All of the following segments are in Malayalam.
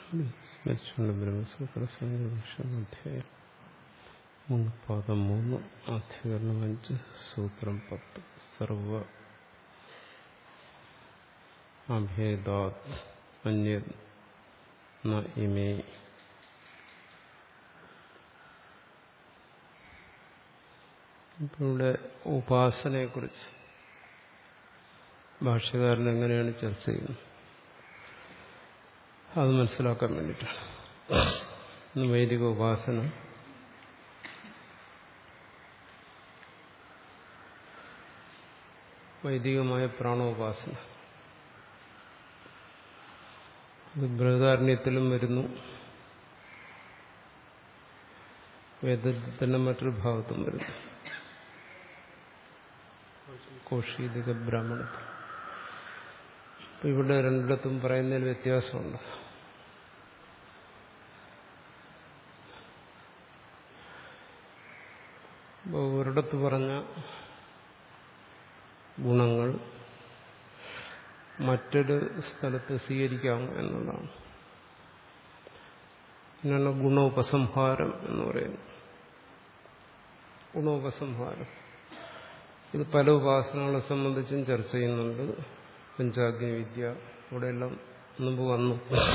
സ്മരിച്ചുകൊണ്ട് ബ്രഹ്മസൂത്ര സംഘർഷം അധ്യായം മൂന്ന് പാദം മൂന്ന് അധ്യാകരണം അഞ്ച് സൂത്രം പത്ത് സർവ അഭേദാത് അന്യ ഇമേ ഇപ്പം ഇവിടെ ഉപാസനയെക്കുറിച്ച് ഭാഷ്യകാരൻ എങ്ങനെയാണ് ചർച്ച ചെയ്യുന്നത് അത് മനസ്സിലാക്കാൻ വേണ്ടിയിട്ടാണ് ഇന്ന് വൈദിക ഉപാസന വൈദികമായ പ്രാണോപാസന അത് ബൃഹദാരണ്യത്തിലും വരുന്നു വേദത്തിന്റെ മറ്റൊരു ഭാഗത്തും വരുന്നു കോഷീതിക ബ്രാഹ്മണത്തിൽ അപ്പൊ ഇവിടെ രണ്ടിടത്തും പറയുന്നതിൽ വ്യത്യാസമുണ്ട് അപ്പോൾ ഒരിടത്ത് പറഞ്ഞ ഗുണങ്ങൾ മറ്റൊരു സ്ഥലത്ത് സ്വീകരിക്കാം എന്നുള്ളതാണ് ഇതിനാണ് ഗുണോപസംഹാരം എന്ന് പറയുന്നത് ഗുണോപസംഹാരം ഇത് പല ഉപാസനകളെ സംബന്ധിച്ചും ചർച്ച ചെയ്യുന്നുണ്ട് പഞ്ചാഗ്നി വിദ്യ ഇവിടെയെല്ലാം മുമ്പ് വന്നു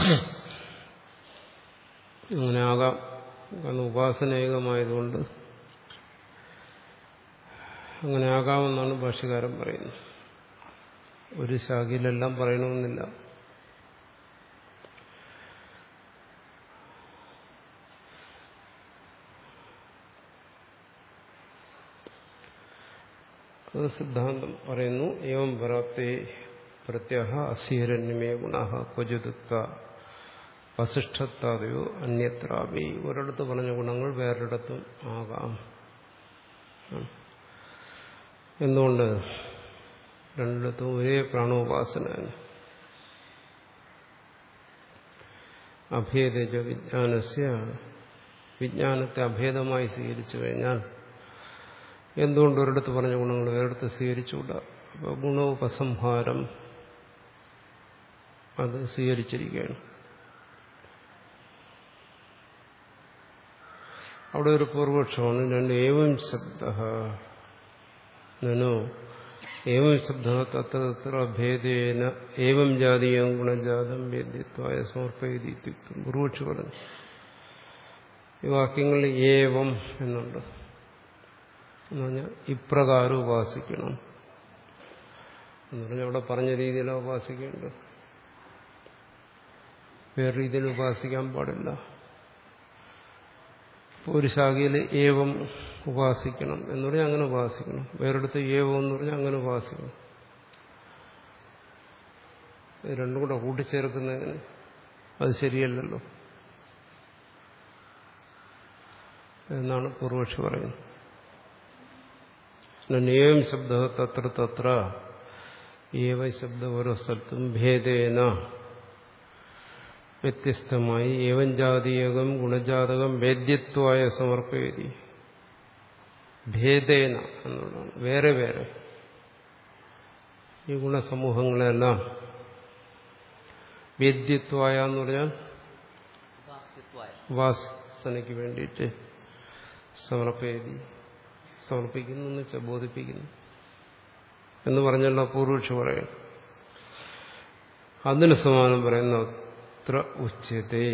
അങ്ങനെ ആകാം കാരണം ഉപാസനേകമായതുകൊണ്ട് അങ്ങനെ ആകാമെന്നാണ് ഭാഷ്യകാരൻ പറയുന്നത് ഒരു ശാഖയിലെല്ലാം പറയണമെന്നില്ല അത് സിദ്ധാന്തം പറയുന്നു ഏവം പരാപ്തേ പ്രത്യഹ അസ്യരണ്യമേ ഗുണ ക്വചുതുക്ത വസിഷ്ഠത്താതെയോ അന്യത്രാപി ഒരിടത്ത് പറഞ്ഞ ഗുണങ്ങൾ വേറൊരിടത്തും ആകാം എന്തുകൊണ്ട് രണ്ടിടത്തും ഒരേ പ്രാണോപാസന അഭേദജ വിജ്ഞാനസ്യ വിജ്ഞാനത്തെ അഭേദമായി സ്വീകരിച്ചു കഴിഞ്ഞാൽ എന്തുകൊണ്ട് ഒരിടത്ത് പറഞ്ഞ ഗുണങ്ങൾ വേറെടുത്ത് സ്വീകരിച്ചുകൂടാ അപ്പോൾ ഗുണോപസംഹാരം അത് സ്വീകരിച്ചിരിക്കുകയാണ് അവിടെ ഒരു പൂർവപക്ഷമാണ് രണ്ട് ഏവം ശബ്ദ നനോ ഏവം ശബ്ദ തത്ര തത്ര ഭേദേന ഏവം ജാതീയം ഗുണജാതം വേദ്യത്വായ സമർപ്പയതി ഇത്യുക്തം പൂർവക്ഷി പറഞ്ഞു ഈ വാക്യങ്ങളിൽ ഏവം എന്നുണ്ട് എന്ന് പറഞ്ഞാൽ ഇപ്രകാരം ഉപാസിക്കണം എന്ന് പറഞ്ഞാൽ അവിടെ പറഞ്ഞ രീതിയിലാണ് ഉപാസിക്കേണ്ടത് വേറെ രീതിയിൽ ഉപാസിക്കാൻ പാടില്ല ഒരു ശാഖയിൽ ഏവം ഉപാസിക്കണം എന്ന് പറഞ്ഞാൽ അങ്ങനെ ഉപാസിക്കണം വേറെടുത്ത് ഏവം എന്ന് പറഞ്ഞാൽ അങ്ങനെ ഉപാസിക്കണം രണ്ടും കൂടെ കൂട്ടിച്ചേർക്കുന്നതിന് അത് ശരിയല്ലല്ലോ എന്നാണ് പൂർവക്ഷി പറയുന്നത് ഏവം ശബ്ദ തത്ര തത്ര ഏവ ശബ്ദ ഓരോ സ്ഥലത്തും ഭേദേന വ്യത്യസ്തമായി ഏവം ജാതീയകം ഗുണജാതകം വേദ്യത്വായ സമർപ്പയതി ഭേദേന എന്നുള്ളതാണ് വേറെ വേറെ ഈ ഗുണസമൂഹങ്ങളെല്ലാം വേദ്യത്വായ എന്ന് പറഞ്ഞാൽ ഉപാസനയ്ക്ക് വേണ്ടിയിട്ട് സമർപ്പയതി സമർപ്പിക്കുന്നു എന്ന് വെച്ചാൽ ബോധിപ്പിക്കുന്നു എന്ന് പറഞ്ഞല്ലോ പൂർവക്ഷ പറയാം അതിന് സമാനം പറയുന്ന അത്ര ഉച്ചത്തെ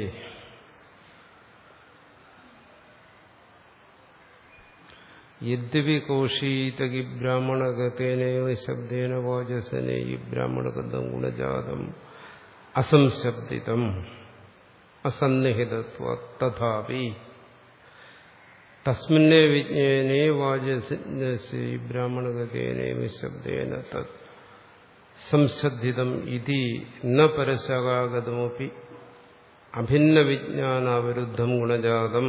യദ്യപി കൗശീതകി ബ്രാഹ്മണഗതേനൈവ ശബ്ദേന വാചസനെ ഈ ബ്രാഹ്മണഗതം ഗുണജാതം അസംശബ്ദിതം അസന്നിഹിതത്വ തഥാപി തസ്മിന്നെ വിജ്ഞേനെ വാചസി ബ്രാഹ്മണഗതേനൈവ ശബ്ദേന തത് സംശദ്ധിതം ഇതി ന പരശകാഗതമൊപ്പി അഭിന്ന വിജ്ഞാനാവിരുദ്ധം ഗുണജാതം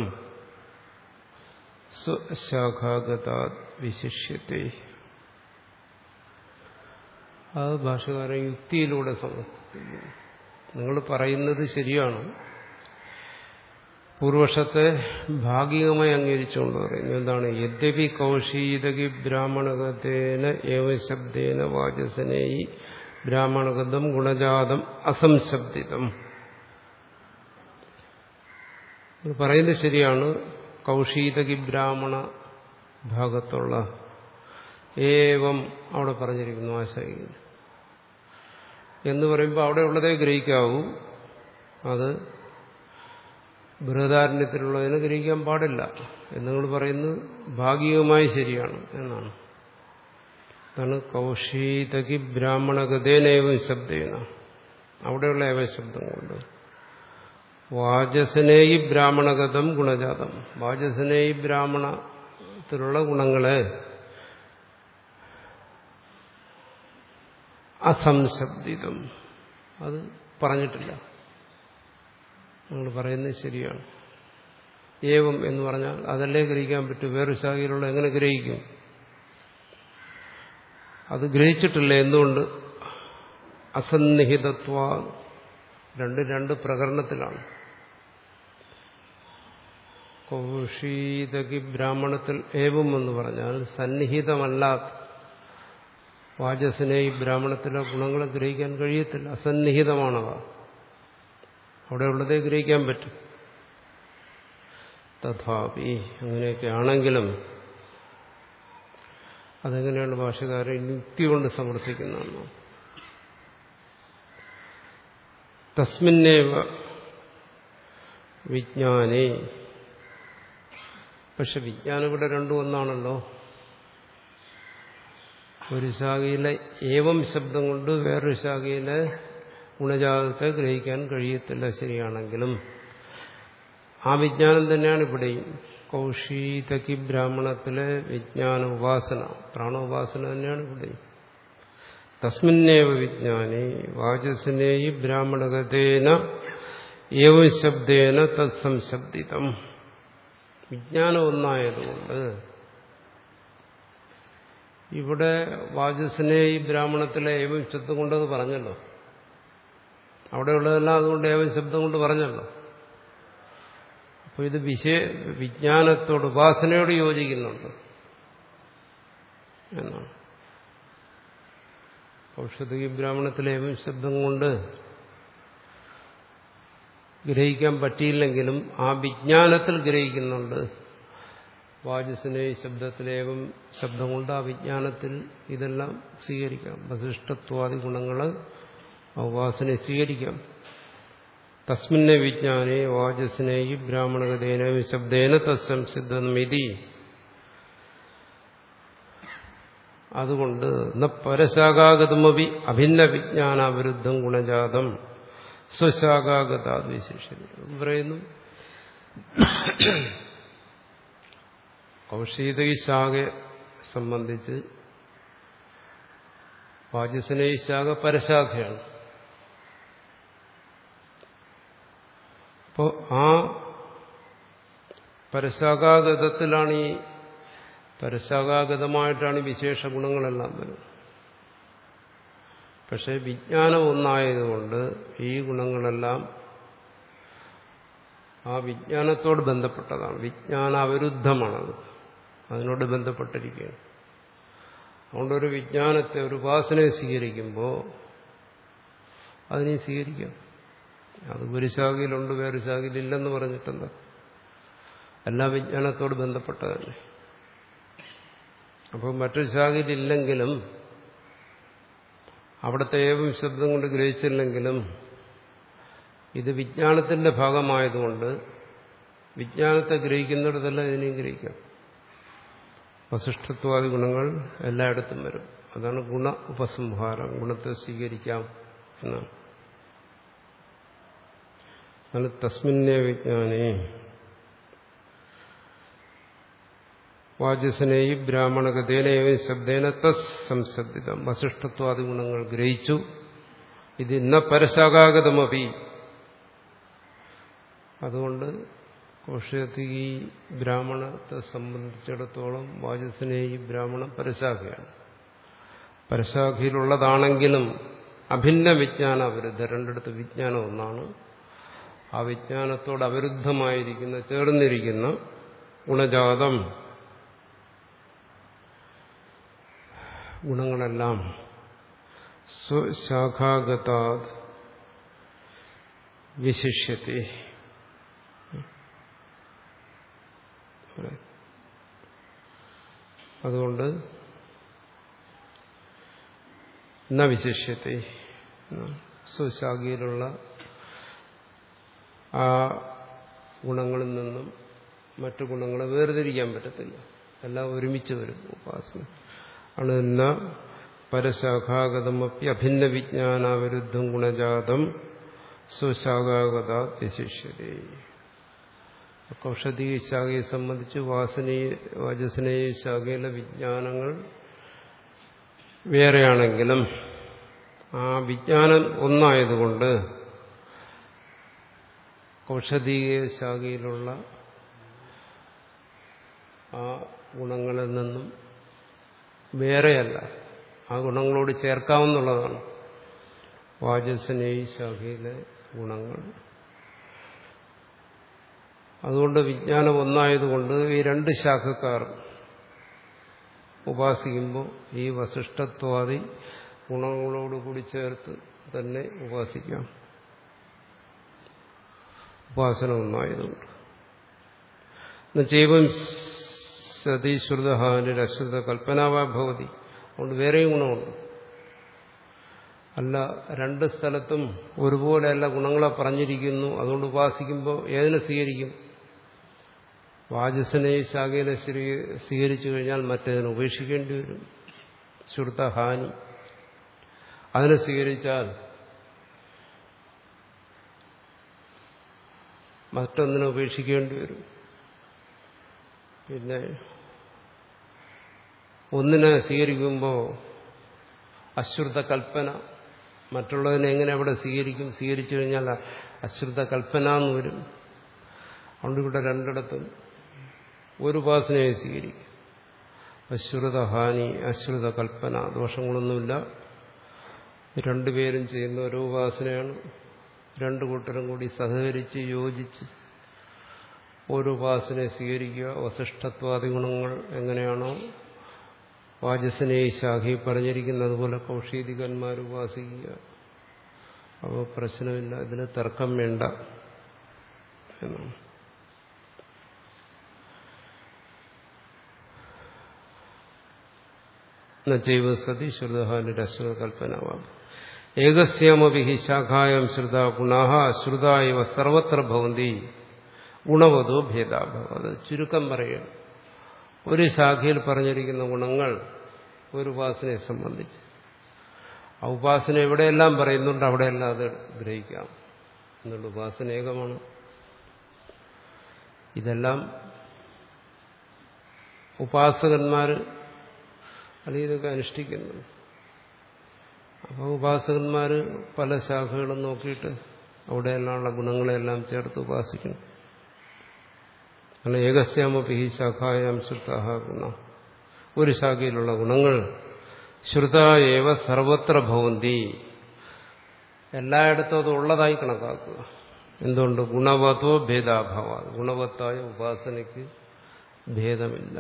സ്വശാഖാഗതാ വിശിഷ്യത്തെ അത് ഭാഷകാരൻ യുക്തിയിലൂടെ സമർപ്പിക്കുന്നു നിങ്ങൾ പറയുന്നത് ശരിയാണ് പൂർവക്ഷത്തെ ഭാഗികമായി അംഗീകരിച്ചുകൊണ്ട് പറയുന്നു എന്താണ് യദ്യപി കൗശീതകി ബ്രാഹ്മണകത്തേന ഏവശബ്ദേന വാചസനേയി ബ്രാഹ്മണഗതം ഗുണജാതം അസംശബ്ദിതം ഇത് പറയുന്നത് ശരിയാണ് കൗശീതകി ബ്രാഹ്മണ ഭാഗത്തുള്ള ഏവം അവിടെ പറഞ്ഞിരിക്കുന്നു ആശയിൽ എന്ന് പറയുമ്പോൾ അവിടെ ഉള്ളതേ ഗ്രഹിക്കാവൂ അത് ബൃഹദാരണ്യത്തിലുള്ളതിനെ ഗ്രഹിക്കാൻ പാടില്ല എന്നുങ്ങൾ പറയുന്നത് ഭാഗികമായി ശരിയാണ് എന്നാണ് അതാണ് കൗശീതകി ബ്രാഹ്മണഗതേനേവം ശബ്ദേന അവിടെയുള്ള ഏവ ശബ്ദം കൊണ്ട് വാചസനേയി ബ്രാഹ്മണഗതം ഗുണജാതം വാചസനേയി ബ്രാഹ്മണത്തിലുള്ള ഗുണങ്ങളെ അസംശബ്ദിതം അത് പറഞ്ഞിട്ടില്ല നമ്മൾ പറയുന്നത് ശരിയാണ് ഏവം എന്ന് പറഞ്ഞാൽ അതല്ലേ ഗ്രഹിക്കാൻ പറ്റൂ വേറൊരു ശാഖയിലുള്ള എങ്ങനെ ഗ്രഹിക്കും അത് ഗ്രഹിച്ചിട്ടില്ല എന്തുകൊണ്ട് അസന്നിഹിതത്വ രണ്ട് രണ്ട് പ്രകരണത്തിലാണ് കൗഷീതകി ബ്രാഹ്മണത്തിൽ ഏവം എന്ന് പറഞ്ഞാൽ സന്നിഹിതമല്ലാത്ത വാചസിനെ ഈ ബ്രാഹ്മണത്തിലെ ഗുണങ്ങളെ ഗ്രഹിക്കാൻ കഴിയത്തില്ല അസന്നിഹിതമാണവ അവിടെ ഉള്ളതേ ഗ്രഹിക്കാൻ പറ്റും തഥാപി അങ്ങനെയൊക്കെ ആണെങ്കിലും അതെങ്ങനെയാണ് ഭാഷകാരൻ യുക്തി കൊണ്ട് സമർത്ഥിക്കുന്നതെന്നോ തസ്മിന്നേവ വിജ്ഞാനേ പക്ഷെ വിജ്ഞാനം ഇവിടെ രണ്ടും ഒന്നാണല്ലോ ഒരു ശാഖയിലെ ഏവം ശബ്ദം കൊണ്ട് വേറൊരു ശാഖയിലെ ഗുണജാതത്തെ ഗ്രഹിക്കാൻ കഴിയത്തില്ല ശരിയാണെങ്കിലും ആ വിജ്ഞാനം തന്നെയാണ് ഇവിടെയും കൗശീതകി ബ്രാഹ്മണത്തിലെ വിജ്ഞാന ഉപാസന പ്രാണോപാസന തന്നെയാണ് ഇവിടെയും തസ്മിന്നേവ വിജ്ഞാനെ വാചസിനേയി ബ്രാഹ്മണഗതേന ഏവം ശബ്ദേന തത്സംശബ്ദിതം വിജ്ഞാനം ഒന്നായതുകൊണ്ട് ഇവിടെ വാചസിനെ ഈ ബ്രാഹ്മണത്തിലെ ഏവം ശബ്ദം കൊണ്ടത് പറഞ്ഞല്ലോ അവിടെയുള്ളതെല്ലാം അതുകൊണ്ട് ഏവം ശബ്ദം കൊണ്ട് പറഞ്ഞല്ലോ അപ്പോൾ ഇത് വിഷയ വിജ്ഞാനത്തോട് ഉപാസനയോട് യോജിക്കുന്നുണ്ട് എന്നാണ് ഔഷധി ബ്രാഹ്മണത്തിലെ ഏവം ശബ്ദം കൊണ്ട് ഗ്രഹിക്കാൻ പറ്റിയില്ലെങ്കിലും ആ വിജ്ഞാനത്തിൽ ഗ്രഹിക്കുന്നുണ്ട് വാചസിനെ ശബ്ദത്തിലേവം ശബ്ദം കൊണ്ട് ആ വിജ്ഞാനത്തിൽ ഇതെല്ലാം സ്വീകരിക്കാം വസിഷ്ഠത്വാദി ഗുണങ്ങൾ ഉപാസനെ സ്വീകരിക്കാം തസ്മിന്നെ വിജ്ഞാനെ വാചസിനെ ബ്രാഹ്മണഗതേന ശബ്ദേന തസ്സംസിദ്ധമിതി അതുകൊണ്ട് ന പരശാഖാഗതമപി അഭിന്ന വിജ്ഞാനാവിരുദ്ധം ഗുണജാതം സ്വശാഖാഗതാത് വിശേഷിക്കുന്നു പറയുന്നു കൗശീതകി ശാഖയെ സംബന്ധിച്ച് വാചസിനെ ഈ ശാഖ പരശാഖയാണ് അപ്പോൾ ആ പരശാഖാഗതത്തിലാണ് ഈ പരശാഖാഗതമായിട്ടാണ് ഈ വിശേഷ ഗുണങ്ങളെല്ലാം വരുന്നത് പക്ഷെ വിജ്ഞാനം ഒന്നായതുകൊണ്ട് ഈ ഗുണങ്ങളെല്ലാം ആ വിജ്ഞാനത്തോട് ബന്ധപ്പെട്ടതാണ് വിജ്ഞാന അവരുദ്ധമാണത് അതിനോട് ബന്ധപ്പെട്ടിരിക്കുകയാണ് അതുകൊണ്ട് ഒരു വിജ്ഞാനത്തെ ഒരു ഉപാസനയെ സ്വീകരിക്കുമ്പോൾ അതിനെ സ്വീകരിക്കാം അത് ഒരു ശാഖയിലുണ്ട് വേറെ ശാഖയിലില്ലെന്ന് പറഞ്ഞിട്ടെന്താ എല്ലാ വിജ്ഞാനത്തോട് ബന്ധപ്പെട്ടതന്നെ അപ്പോൾ മറ്റൊരു ശാഖയിലില്ലെങ്കിലും അവിടുത്തെ ഏവം ശബ്ദം കൊണ്ട് ഗ്രഹിച്ചില്ലെങ്കിലും ഇത് വിജ്ഞാനത്തിന്റെ ഭാഗമായതുകൊണ്ട് വിജ്ഞാനത്തെ ഗ്രഹിക്കുന്നിടത്തെല്ലാം ഇതിനെയും ഗ്രഹിക്കാം വസിഷ്ഠത്വാദി ഗുണങ്ങൾ എല്ലായിടത്തും വരും അതാണ് ഗുണ ഉപസംഹാരം ഗുണത്തെ സ്വീകരിക്കാം എന്നാണ് അതാണ് തസ്മിന്നേ വിജ്ഞാനേ വാചസനേയി ബ്രാഹ്മണഗതേനേവ ശബ്ദേന തസ് സംശബ്ദിതം വസിഷ്ഠത്വാദി ഗുണങ്ങൾ ഗ്രഹിച്ചു ഇത് ഇന്ന പരശാഖാഗതമപി അതുകൊണ്ട് കോഷയത്തി ഈ ബ്രാഹ്മണത്തെ സംബന്ധിച്ചിടത്തോളം വാചസനേയി ബ്രാഹ്മണ പരശാഖയാണ് പരശാഖയിലുള്ളതാണെങ്കിലും അഭിന്ന വിജ്ഞാന അവരുദ്ധ രണ്ടിടത്ത് വിജ്ഞാനം ഒന്നാണ് ആ വിജ്ഞാനത്തോട് അവരുദ്ധമായിരിക്കുന്ന ചേർന്നിരിക്കുന്ന ഗുണജാതം ഗുണങ്ങളെല്ലാം സ്വശാഖാഗതാത് വിശിഷ്യത്തെ അതുകൊണ്ട് ന വിശേഷ്യത്തെ സ്വശാഖയിലുള്ള ആ ഗുണങ്ങളിൽ നിന്നും മറ്റു ഗുണങ്ങളെ വേർതിരിക്കാൻ പറ്റത്തില്ല എല്ലാം ഒരുമിച്ച് വരും ഉപാസന ആണ് എന്ന പരശാഖാഗതമപ്പി അഭിന്ന വിജ്ഞാനാവിരുദ്ധം ഗുണജാതം സ്വശാഖാഗത വിശിഷ്യതേ കൗഷധീയ ശാഖയെ സംബന്ധിച്ച് വാസനീയ വാചസ്നേയ ശാഖയിലെ വിജ്ഞാനങ്ങൾ വേറെയാണെങ്കിലും ആ വിജ്ഞാനം ഒന്നായതുകൊണ്ട് ഔഷധീയ ശാഖയിലുള്ള ആ ഗുണങ്ങളിൽ നിന്നും വേറെയല്ല ആ ഗുണങ്ങളോട് ചേർക്കാവുന്നതാണ് വാചസ്നേഹി ശാഖയിലെ ഗുണങ്ങൾ അതുകൊണ്ട് വിജ്ഞാനം ഒന്നായതുകൊണ്ട് ഈ രണ്ട് ശാഖക്കാർ ഉപാസിക്കുമ്പോൾ ഈ വസിഷ്ഠത്വാദി ഗുണങ്ങളോടുകൂടി ചേർത്ത് തന്നെ ഉപാസിക്കാം ഉപാസന ഒന്നായതുകൊണ്ട് എന്നുവെച്ചേവം സതീശ്രുതഹാനിരശ്രുത കൽപ്പനാവാ ഭവതി അതുകൊണ്ട് വേറെയും ഗുണമുണ്ട് അല്ല രണ്ട് സ്ഥലത്തും ഒരുപോലെയല്ല ഗുണങ്ങളെ പറഞ്ഞിരിക്കുന്നു അതുകൊണ്ട് ഉപാസിക്കുമ്പോൾ ഏതിനെ സ്വീകരിക്കും വാചസനെ ശാഖയിലെ സ്വീകരിച്ചു കഴിഞ്ഞാൽ മറ്റേതിനെ ഉപേക്ഷിക്കേണ്ടി വരും ശ്രുതഹാനി അതിനെ സ്വീകരിച്ചാൽ മറ്റൊന്നിനെ ഉപേക്ഷിക്കേണ്ടി വരും പിന്നെ ഒന്നിനെ സ്വീകരിക്കുമ്പോൾ അശ്രുത കൽപ്പന മറ്റുള്ളതിനെ എങ്ങനെ അവിടെ സ്വീകരിക്കും സ്വീകരിച്ചു കഴിഞ്ഞാൽ അശ്രുത കൽപ്പന എന്ന് വരും അതുകൊണ്ട് ഇവിടെ രണ്ടിടത്തും ഒരു ഉപാസനയെ സ്വീകരിക്കും അശ്രുത ഹാനി അശ്രുത കൽപ്പന ദോഷങ്ങളൊന്നുമില്ല രണ്ടുപേരും ചെയ്യുന്ന ഒരു ഉപാസനയാണ് രണ്ടു കൂട്ടരും കൂടി സഹകരിച്ച് യോജിച്ച് ഒരു ഉപാസനയെ സ്വീകരിക്കുക വസിഷ്ഠത്വാദി ഗുണങ്ങൾ എങ്ങനെയാണോ വാചസനയെ ശാഖി പറഞ്ഞിരിക്കുന്നത് പോലെ കൗഷീതികന്മാർ ഉപാസിക്കുക അപ്പോൾ പ്രശ്നമില്ല ഇതിന് തർക്കം വേണ്ട എന്നാണ് നൈവ സതി ശ്രുതഹാനിരശ്രുത കൽപ്പനാവാം ഏകസ്യമപി ഹി ശാഖായം ശ്രുത ഗുണാഹ ശ്രുത ഇവ സർവത്ര ഭവന്തി ഗുണവതോ ഭേദാഭവ അത് ചുരുക്കം പറയുക ഒരു ശാഖയിൽ പറഞ്ഞിരിക്കുന്ന ഗുണങ്ങൾ ഒരു ഉപാസനയെ സംബന്ധിച്ച് ആ ഉപാസന എവിടെയെല്ലാം പറയുന്നുണ്ട് അവിടെയെല്ലാം അത് ഗ്രഹിക്കാം എന്നുള്ള ഉപാസന ഏകമാണ് ഇതെല്ലാം ഉപാസകന്മാർ അല്ലെങ്കിൽ ഇതൊക്കെ അനുഷ്ഠിക്കുന്നു അപ്പോൾ ഉപാസകന്മാർ പല ശാഖകളും നോക്കിയിട്ട് അവിടെയെല്ലാമുള്ള ഗുണങ്ങളെല്ലാം ചേർത്ത് ഉപാസിക്കുന്നു അല്ല ഏകസ്യാമപി ഈ ശാഖായാം ശ്രുതാഹ ഗുണ ഒരു ശാഖയിലുള്ള ഗുണങ്ങൾ ശ്രുത ഏവ സർവത്ര ഭവന്തി എല്ലായിടത്തും അത് ഉള്ളതായി കണക്കാക്കുക എന്തുകൊണ്ട് ഗുണവത്തോ ഭേദാഭാവ ഗുണവത്തായ ഉപാസനയ്ക്ക് ഭേദമില്ല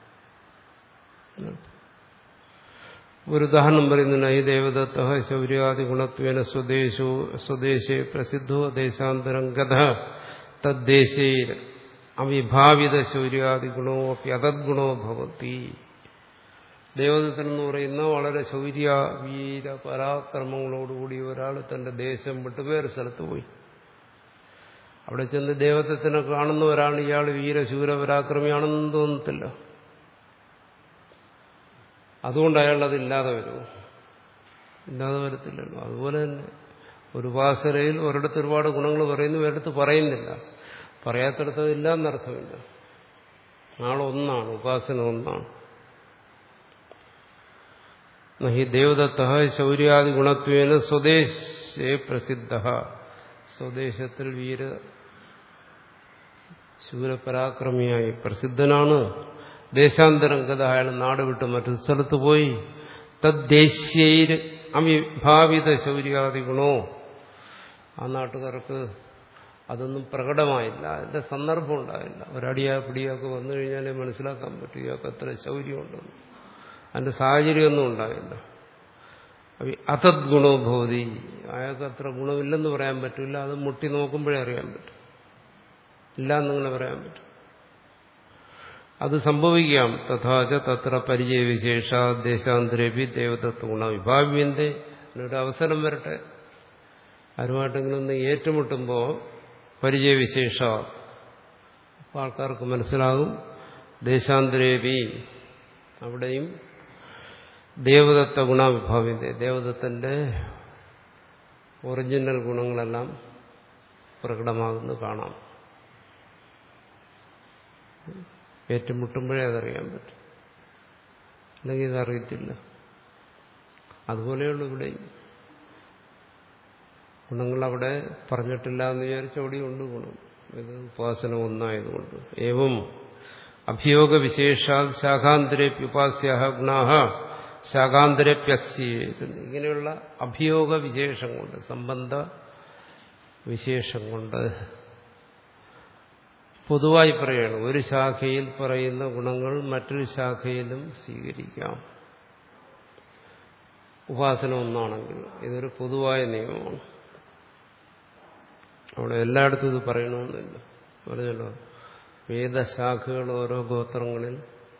ഒരു ഉദാഹരണം പറയുന്നുണ്ട് ഈ ദേവദത്ത ശൗര്യാദി ഗുണത്വേന സ്വദേശോ സ്വദേശേ പ്രസിദ്ധോ ദേശാന്തരം ഗത തദ്ദേശേ അവിഭാവിത ശൗര്യാദി ഗുണോ അപ്പി അതദ്ഗുണോ ഭവത്തി ദേവദത്തൻ എന്ന് പറയുന്ന വളരെ ശൗര്യ വീര പരാക്രമങ്ങളോടുകൂടി ഒരാൾ തന്റെ ദേശം വിട്ട് വേറെ സ്ഥലത്ത് പോയി അവിടെ ചെന്ന് ദേവത്വത്തിനെ കാണുന്ന ഒരാൾ ഇയാൾ വീരശൂര പരാക്രമിയാണെന്ന് തോന്നത്തില്ല അതുകൊണ്ട് അയാൾ അതില്ലാതെ വരുമോ ഇല്ലാതെ വരത്തില്ലല്ലോ അതുപോലെ തന്നെ ഒരു ഉപാസനയിൽ ഒരിടത്ത് ഒരുപാട് ഗുണങ്ങൾ പറയുന്നു ഒരിടത്ത് പറയുന്നില്ല പറയാത്തിടത്ത് ഇല്ല എന്നർത്ഥമില്ല ആളൊന്നാണ് ഉപാസന ഒന്നാണ് നഹി ദേവദത്ത ശൗര്യാദി ഗുണത്വേന സ്വദേശേ പ്രസിദ്ധ സ്വദേശത്തിൽ വീര ശൂരപരാക്രമിയായി പ്രസിദ്ധനാണ് ദേശാന്തരം ഗത അയാൾ നാട് വിട്ട് മറ്റു സ്ഥലത്ത് പോയി തദ്ദേശീയര് അവിഭാവിത ശൗര്യാദി ഗുണോ ആ നാട്ടുകാർക്ക് അതൊന്നും പ്രകടമായില്ല അതിന്റെ സന്ദർഭം ഉണ്ടായില്ല ഒരടിയാ പിടിയൊക്കെ വന്നു കഴിഞ്ഞാലേ മനസ്സിലാക്കാൻ പറ്റും ഇയാൾക്ക് അത്ര ശൗര്യമുണ്ടെന്ന് അതിന്റെ സാഹചര്യമൊന്നും ഉണ്ടായില്ല അതത് ഗുണോ ഭവതി അയാൾക്ക് അത്ര ഗുണമില്ലെന്ന് പറയാൻ പറ്റില്ല അത് മുട്ടി നോക്കുമ്പോഴേ അറിയാൻ പറ്റും ഇല്ല എന്നിങ്ങനെ പറയാൻ പറ്റും അത് സംഭവിക്കാം തഥാച തത്ര പരിചയവിശേഷ ദേശാന്തരേപി ദേവതത്വ ഗുണ വിഭാവ്യന്റെ ഒരു അവസരം വരട്ടെ ആരുമായിട്ടെങ്കിലും ഒന്ന് ഏറ്റുമുട്ടുമ്പോൾ പരിചയവിശേഷ അപ്പോൾ ആൾക്കാർക്ക് മനസ്സിലാകും ദേശാന്തരേപി അവിടെയും ദേവദത്ത ഗുണവിഭാവ്യന്റെ ദേവദത്തന്റെ ഒറിജിനൽ ഗുണങ്ങളെല്ലാം പ്രകടമാകുന്നു കാണാം ഏറ്റുമുട്ടുമ്പോഴേ അതറിയാൻ പറ്റും അല്ലെങ്കിൽ ഇതറിയത്തില്ല അതുപോലെയുള്ളൂ ഇവിടെയും ഗുണങ്ങൾ അവിടെ പറഞ്ഞിട്ടില്ല എന്ന് വിചാരിച്ച അവിടെയുണ്ട് ഗുണം ഇത് ഉപാസന ഒന്നായതുകൊണ്ട് ഏവം അഭിയോഗ വിശേഷാൽ ശാഖാന്തരേപ്യുപാസ്യ ഗുണാഹ ശാഖാന്തരപ്യസ്യേതുന്നു ഇങ്ങനെയുള്ള അഭിയോഗ വിശേഷം കൊണ്ട് സംബന്ധ വിശേഷം കൊണ്ട് പൊതുവായി പറയുകയാണ് ഒരു ശാഖയിൽ പറയുന്ന ഗുണങ്ങൾ മറ്റൊരു ശാഖയിലും സ്വീകരിക്കാം ഉപാസന ഒന്നാണെങ്കിൽ ഇതൊരു പൊതുവായ നിയമമാണ് അവിടെ എല്ലായിടത്തും ഇത് പറയണമെന്നില്ല പറഞ്ഞല്ലോ വേദശാഖകൾ ഓരോ ഗോത്രങ്ങളിൽ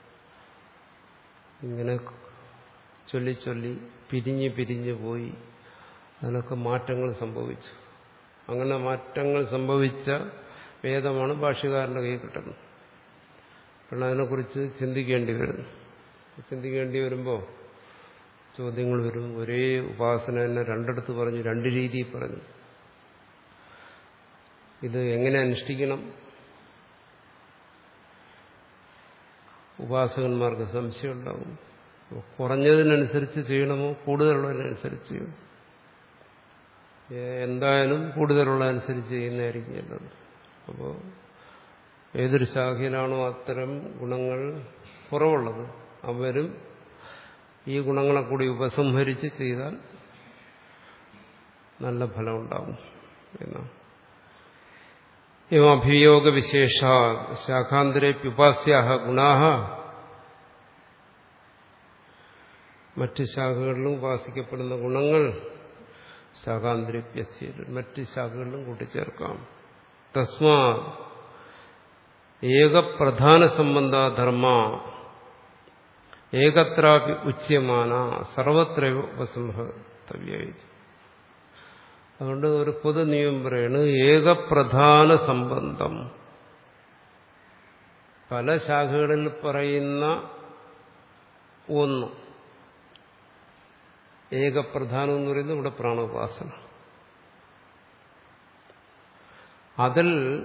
ഇങ്ങനെ ചൊല്ലി ചൊല്ലി പിരിഞ്ഞ് പിരിഞ്ഞ് പോയി അതിനൊക്കെ മാറ്റങ്ങൾ സംഭവിച്ചു അങ്ങനെ മാറ്റങ്ങൾ സംഭവിച്ച വേദമാണ് ഭാഷ്യകാരന്റെ കയ്യിൽ കിട്ടുന്നത് കാരണം അതിനെക്കുറിച്ച് ചിന്തിക്കേണ്ടി വരുന്നു ചിന്തിക്കേണ്ടി വരുമ്പോൾ ചോദ്യങ്ങൾ വരും ഒരേ ഉപാസന തന്നെ രണ്ടിടത്ത് പറഞ്ഞു രണ്ട് രീതിയിൽ പറഞ്ഞു ഇത് എങ്ങനെ അനുഷ്ഠിക്കണം ഉപാസകന്മാർക്ക് സംശയം ഉണ്ടാവും കുറഞ്ഞതിനനുസരിച്ച് ചെയ്യണമോ കൂടുതലുള്ളതിനനുസരിച്ച് ചെയ്യണം എന്തായാലും കൂടുതലുള്ളതനുസരിച്ച് ചെയ്യുന്നതായിരിക്കും നല്ലത് അപ്പോൾ ഏതൊരു ശാഖയിലാണോ അത്തരം ഗുണങ്ങൾ കുറവുള്ളത് അവരും ഈ ഗുണങ്ങളെ കൂടി ഉപസംഹരിച്ച് ചെയ്താൽ നല്ല ഫലം ഉണ്ടാകും എന്നാണ് അഭിയോഗ വിശേഷ ശാഖാന്തരേപ്യുപാസ്യാഹ ഗുണാഹ മറ്റ് ശാഖകളിലും ഉപാസിക്കപ്പെടുന്ന ഗുണങ്ങൾ ശാഖാന്തരപ്യസ്യ മറ്റ് ശാഖകളിലും കൂട്ടിച്ചേർക്കാം തസ്മാ ഏകപ്രധാന സംബന്ധധർമ്മ ഏകത്രാപി ഉച്യമാന സർവത്ര ഉപസംഹർത്തവ്യായി അതുകൊണ്ട് ഒരു പൊതു നിയമം പറയാണ് ഏകപ്രധാന സംബന്ധം പല ശാഖകളിൽ പറയുന്ന ഒന്ന് ഏകപ്രധാനം എന്ന് പറയുന്നത് ഇവിടെ പ്രാണോപാസന അതിൽ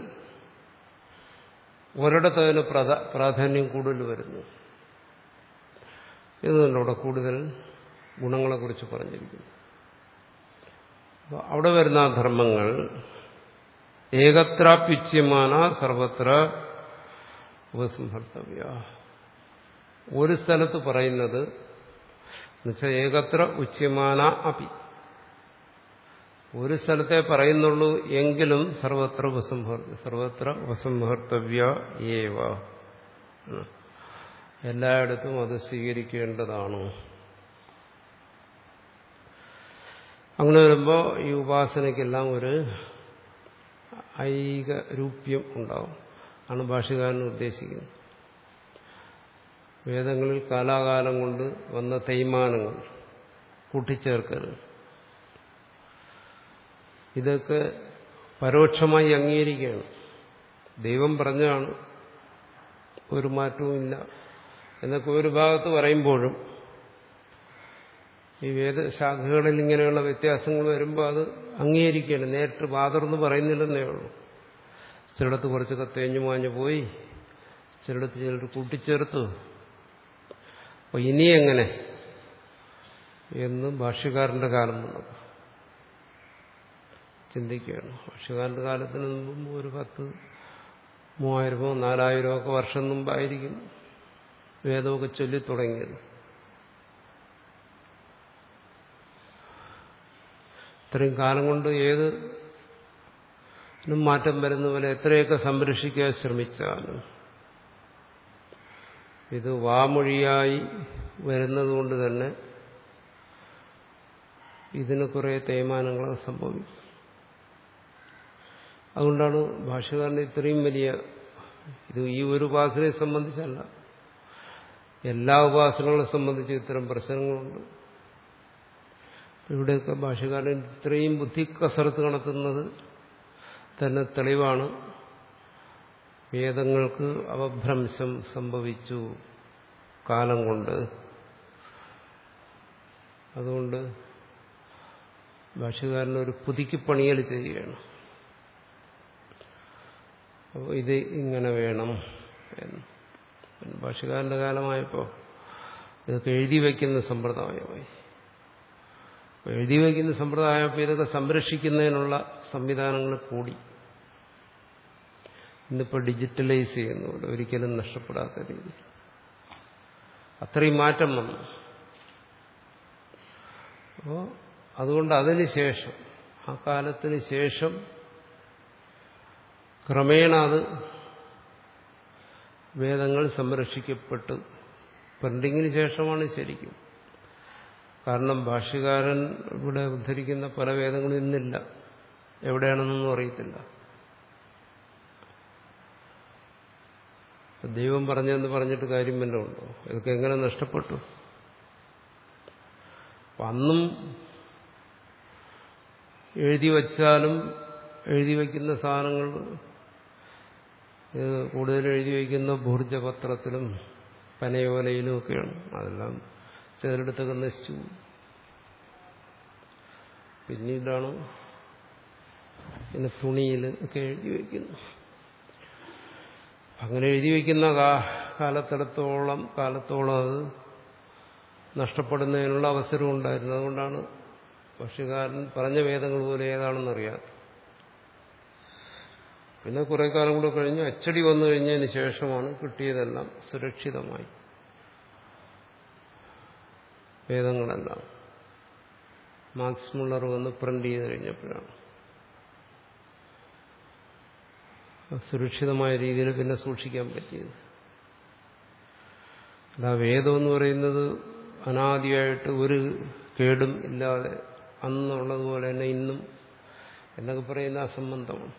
ഒരിടത്ത് അതിന് പ്രാധാന്യം കൂടുതൽ വരുന്നു ഇതുതന്നെ അവിടെ കൂടുതൽ ഗുണങ്ങളെക്കുറിച്ച് പറഞ്ഞിരിക്കുന്നു അപ്പോൾ അവിടെ വരുന്ന ധർമ്മങ്ങൾ ഏകത്രാപ്യുച്യമാന സർവത്ര ഉപസംഹർത്തവ്യ ഒരു സ്ഥലത്ത് പറയുന്നത് എന്നുവെച്ചാൽ ഏകത്ര ഉച്യമാന അപി ഒരു സ്ഥലത്തെ പറയുന്നുള്ളൂ എങ്കിലും സർവത്ര ഉപസംഹർ സർവത്ര ഉപസംഹർത്തവ്യ ഏവ എല്ലായിടത്തും അത് സ്വീകരിക്കേണ്ടതാണ് അങ്ങനെ വരുമ്പോൾ ഈ ഉപാസനയ്ക്കെല്ലാം ഒരു ഐക രൂപ്യം ഉണ്ടാവും ആണ് ഭാഷകാരൻ ഉദ്ദേശിക്കുന്നത് വേദങ്ങളിൽ കാലാകാലം കൊണ്ട് വന്ന തേയ്മാനങ്ങൾ കൂട്ടിച്ചേർക്കരുത് ഇതൊക്കെ പരോക്ഷമായി അംഗീകരിക്കുകയാണ് ദൈവം പറഞ്ഞാണ് ഒരു മാറ്റവുമില്ല എന്നൊക്കെ ഒരു ഭാഗത്ത് പറയുമ്പോഴും ഈ വേദശാഖകളിൽ ഇങ്ങനെയുള്ള വ്യത്യാസങ്ങൾ വരുമ്പോൾ അത് അംഗീകരിക്കുകയാണ് നേരിട്ട് വാതർന്ന് പറയുന്നില്ലെന്നേ ഉള്ളൂ ചിലടത്ത് കുറച്ചൊക്കെ തേഞ്ഞു മാഞ്ഞു പോയി ചിലടത്ത് ചിലർ കൂട്ടിച്ചേർത്തു അപ്പോൾ ഇനി എങ്ങനെ എന്ന് ഭാഷ്യക്കാരന്റെ കാലം വന്നത് ചിന്തിക്കുകയാണ് ഭാഷ്യക്കാരന്റെ കാലത്തിന് മുമ്പ് ഒരു പത്ത് മൂവായിരമോ നാലായിരമോ ഒക്കെ വർഷം മുമ്പായിരിക്കും വേദമൊക്കെ ചൊല്ലിത്തുടങ്ങിയത് ഇത്രയും കാലം കൊണ്ട് ഏത് മാറ്റം വരുന്ന പോലെ എത്രയൊക്കെ സംരക്ഷിക്കാൻ ശ്രമിച്ചാലും ഇത് വാമൊഴിയായി വരുന്നതുകൊണ്ട് തന്നെ ഇതിന് കുറേ തേയ്മാനങ്ങൾ സംഭവിക്കും അതുകൊണ്ടാണ് ഭാഷകാരന് ഇത്രയും വലിയ ഇത് ഈ ഒരു ഉപാസനയെ സംബന്ധിച്ചല്ല എല്ലാ ഉപാസനകളെ സംബന്ധിച്ച് ഇത്തരം പ്രശ്നങ്ങളുണ്ട് ഇവിടെയൊക്കെ ഭാഷകാരൻ ഇത്രയും ബുദ്ധി കസരത്ത് നടത്തുന്നത് തന്നെ തെളിവാണ് വേദങ്ങൾക്ക് അവഭ്രംശം സംഭവിച്ചു കാലം കൊണ്ട് അതുകൊണ്ട് ഭാഷകാരൻ ഒരു പുതുക്കി പണിയൽ ചെയ്യുകയാണ് അപ്പോൾ ഇത് ഇങ്ങനെ വേണം എന്ന് ഭാഷകാരന്റെ കാലമായപ്പോൾ ഇതൊക്കെ എഴുതി വയ്ക്കുന്ന സമ്പ്രദായമായി എഴുതി വയ്ക്കുന്ന സമ്പ്രദായപ്പോൾ ഇതൊക്കെ സംരക്ഷിക്കുന്നതിനുള്ള സംവിധാനങ്ങൾ കൂടി ഇന്നിപ്പോൾ ഡിജിറ്റലൈസ് ചെയ്യുന്നുണ്ട് ഒരിക്കലും നഷ്ടപ്പെടാത്ത രീതി അത്രയും മാറ്റം വന്നു അപ്പോൾ അതുകൊണ്ട് അതിന് ശേഷം ആ കാലത്തിന് ശേഷം ക്രമേണ അത് വേദങ്ങൾ സംരക്ഷിക്കപ്പെട്ടു പ്രിന്റിങ്ങിന് ശേഷമാണ് ശരിക്കും കാരണം ഭാഷ്യകാരൻ ഇവിടെ ഉദ്ധരിക്കുന്ന പല വേദങ്ങളും ഇന്നില്ല എവിടെയാണെന്നൊന്നും അറിയത്തില്ല ദൈവം പറഞ്ഞെന്ന് പറഞ്ഞിട്ട് കാര്യം വല്ലതും ഉണ്ടോ ഇതൊക്കെ എങ്ങനെ നഷ്ടപ്പെട്ടു അന്നും എഴുതി വച്ചാലും എഴുതി വയ്ക്കുന്ന സാധനങ്ങൾ ഇത് കൂടുതൽ എഴുതി വയ്ക്കുന്ന ഭൂർജപത്രത്തിലും പനയോലയിലും ഒക്കെയാണ് അതെല്ലാം ചിലയിടത്തൊക്കെ നശിച്ചു പിന്നീടാണ് പിന്നെ തുണിയിൽ ഒക്കെ എഴുതി വയ്ക്കുന്നു അങ്ങനെ എഴുതി വയ്ക്കുന്ന കാലത്തിടത്തോളം കാലത്തോളം അത് നഷ്ടപ്പെടുന്നതിനുള്ള അവസരം ഉണ്ടായിരുന്നു അതുകൊണ്ടാണ് ഭക്ഷ്യകാരൻ പറഞ്ഞ വേദങ്ങൾ പോലെ ഏതാണെന്നറിയാത്ത പിന്നെ കുറെ കാലം കൂടെ കഴിഞ്ഞ് അച്ചടി വന്നു കഴിഞ്ഞതിന് ശേഷമാണ് കിട്ടിയതെല്ലാം സുരക്ഷിതമായി വേദങ്ങളെല്ലാം മാക്സ് മുള്ളർ വന്ന് പ്രിന്റ് ചെയ്ത് കഴിഞ്ഞപ്പോഴാണ് സുരക്ഷിതമായ രീതിയിൽ പിന്നെ സൂക്ഷിക്കാൻ പറ്റിയത് അല്ല വേദം എന്ന് പറയുന്നത് അനാദിയായിട്ട് ഒരു കേടും ഇല്ലാതെ അന്നുള്ളതുപോലെ തന്നെ ഇന്നും എന്നൊക്കെ പറയുന്ന അസംബന്ധമാണ്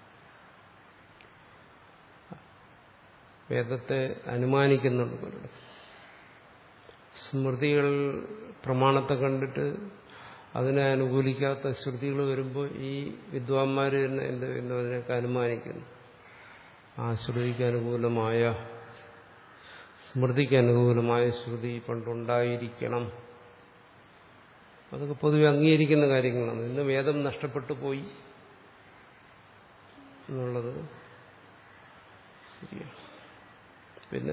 വേദത്തെ അനുമാനിക്കുന്നുണ്ട് പലരും സ്മൃതികൾ പ്രമാണത്തെ കണ്ടിട്ട് അതിനെ അനുകൂലിക്കാത്ത ശ്രുതികൾ വരുമ്പോൾ ഈ വിദ്വാൻമാർ തന്നെ എന്ത് ചെയ്യുന്നു അതിനൊക്കെ അനുമാനിക്കുന്നു ആ ശ്രുതിക്ക് അനുകൂലമായ സ്മൃതിക്ക് അനുകൂലമായ ശ്രുതി പണ്ടുണ്ടായിരിക്കണം അതൊക്കെ പൊതുവെ അംഗീകരിക്കുന്ന കാര്യങ്ങളാണ് ഇന്ന് വേദം നഷ്ടപ്പെട്ടു പോയി എന്നുള്ളത് ശരിയാണ് പിന്നെ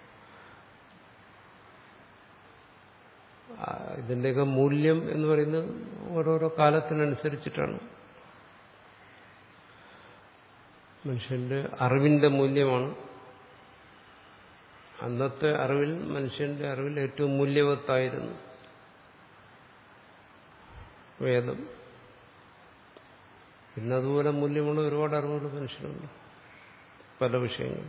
ഇതിൻ്റെയൊക്കെ മൂല്യം എന്ന് പറയുന്നത് ഓരോരോ കാലത്തിനനുസരിച്ചിട്ടാണ് മനുഷ്യന്റെ അറിവിന്റെ മൂല്യമാണ് അന്നത്തെ അറിവിൽ മനുഷ്യന്റെ അറിവിൽ ഏറ്റവും മൂല്യവത്തായിരുന്നു വേദം ഇന്നതുപോലെ മൂല്യമുള്ള ഒരുപാട് അറിവുകൾ മനുഷ്യരുണ്ട് പല വിഷയങ്ങളും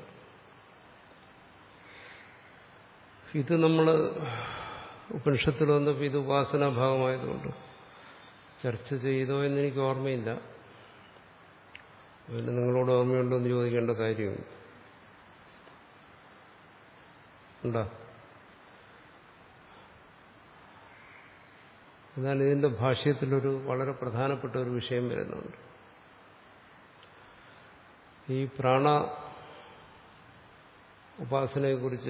ഇത് നമ്മൾ ഉപനിഷത്തിൽ വന്നപ്പോൾ ഇത് ഉപാസനാ ഭാഗമായതുകൊണ്ട് ചർച്ച ചെയ്തോ എന്നെനിക്ക് ഓർമ്മയില്ല പിന്നെ നിങ്ങളോട് ഓർമ്മയുണ്ടോ എന്ന് ചോദിക്കേണ്ട കാര്യമില്ല ഉണ്ടോ എന്നാൽ ഇതിന്റെ ഭാഷ്യത്തിലൊരു വളരെ പ്രധാനപ്പെട്ട ഒരു വിഷയം വരുന്നുണ്ട് ഈ പ്രാണ ഉപാസനയെക്കുറിച്ച്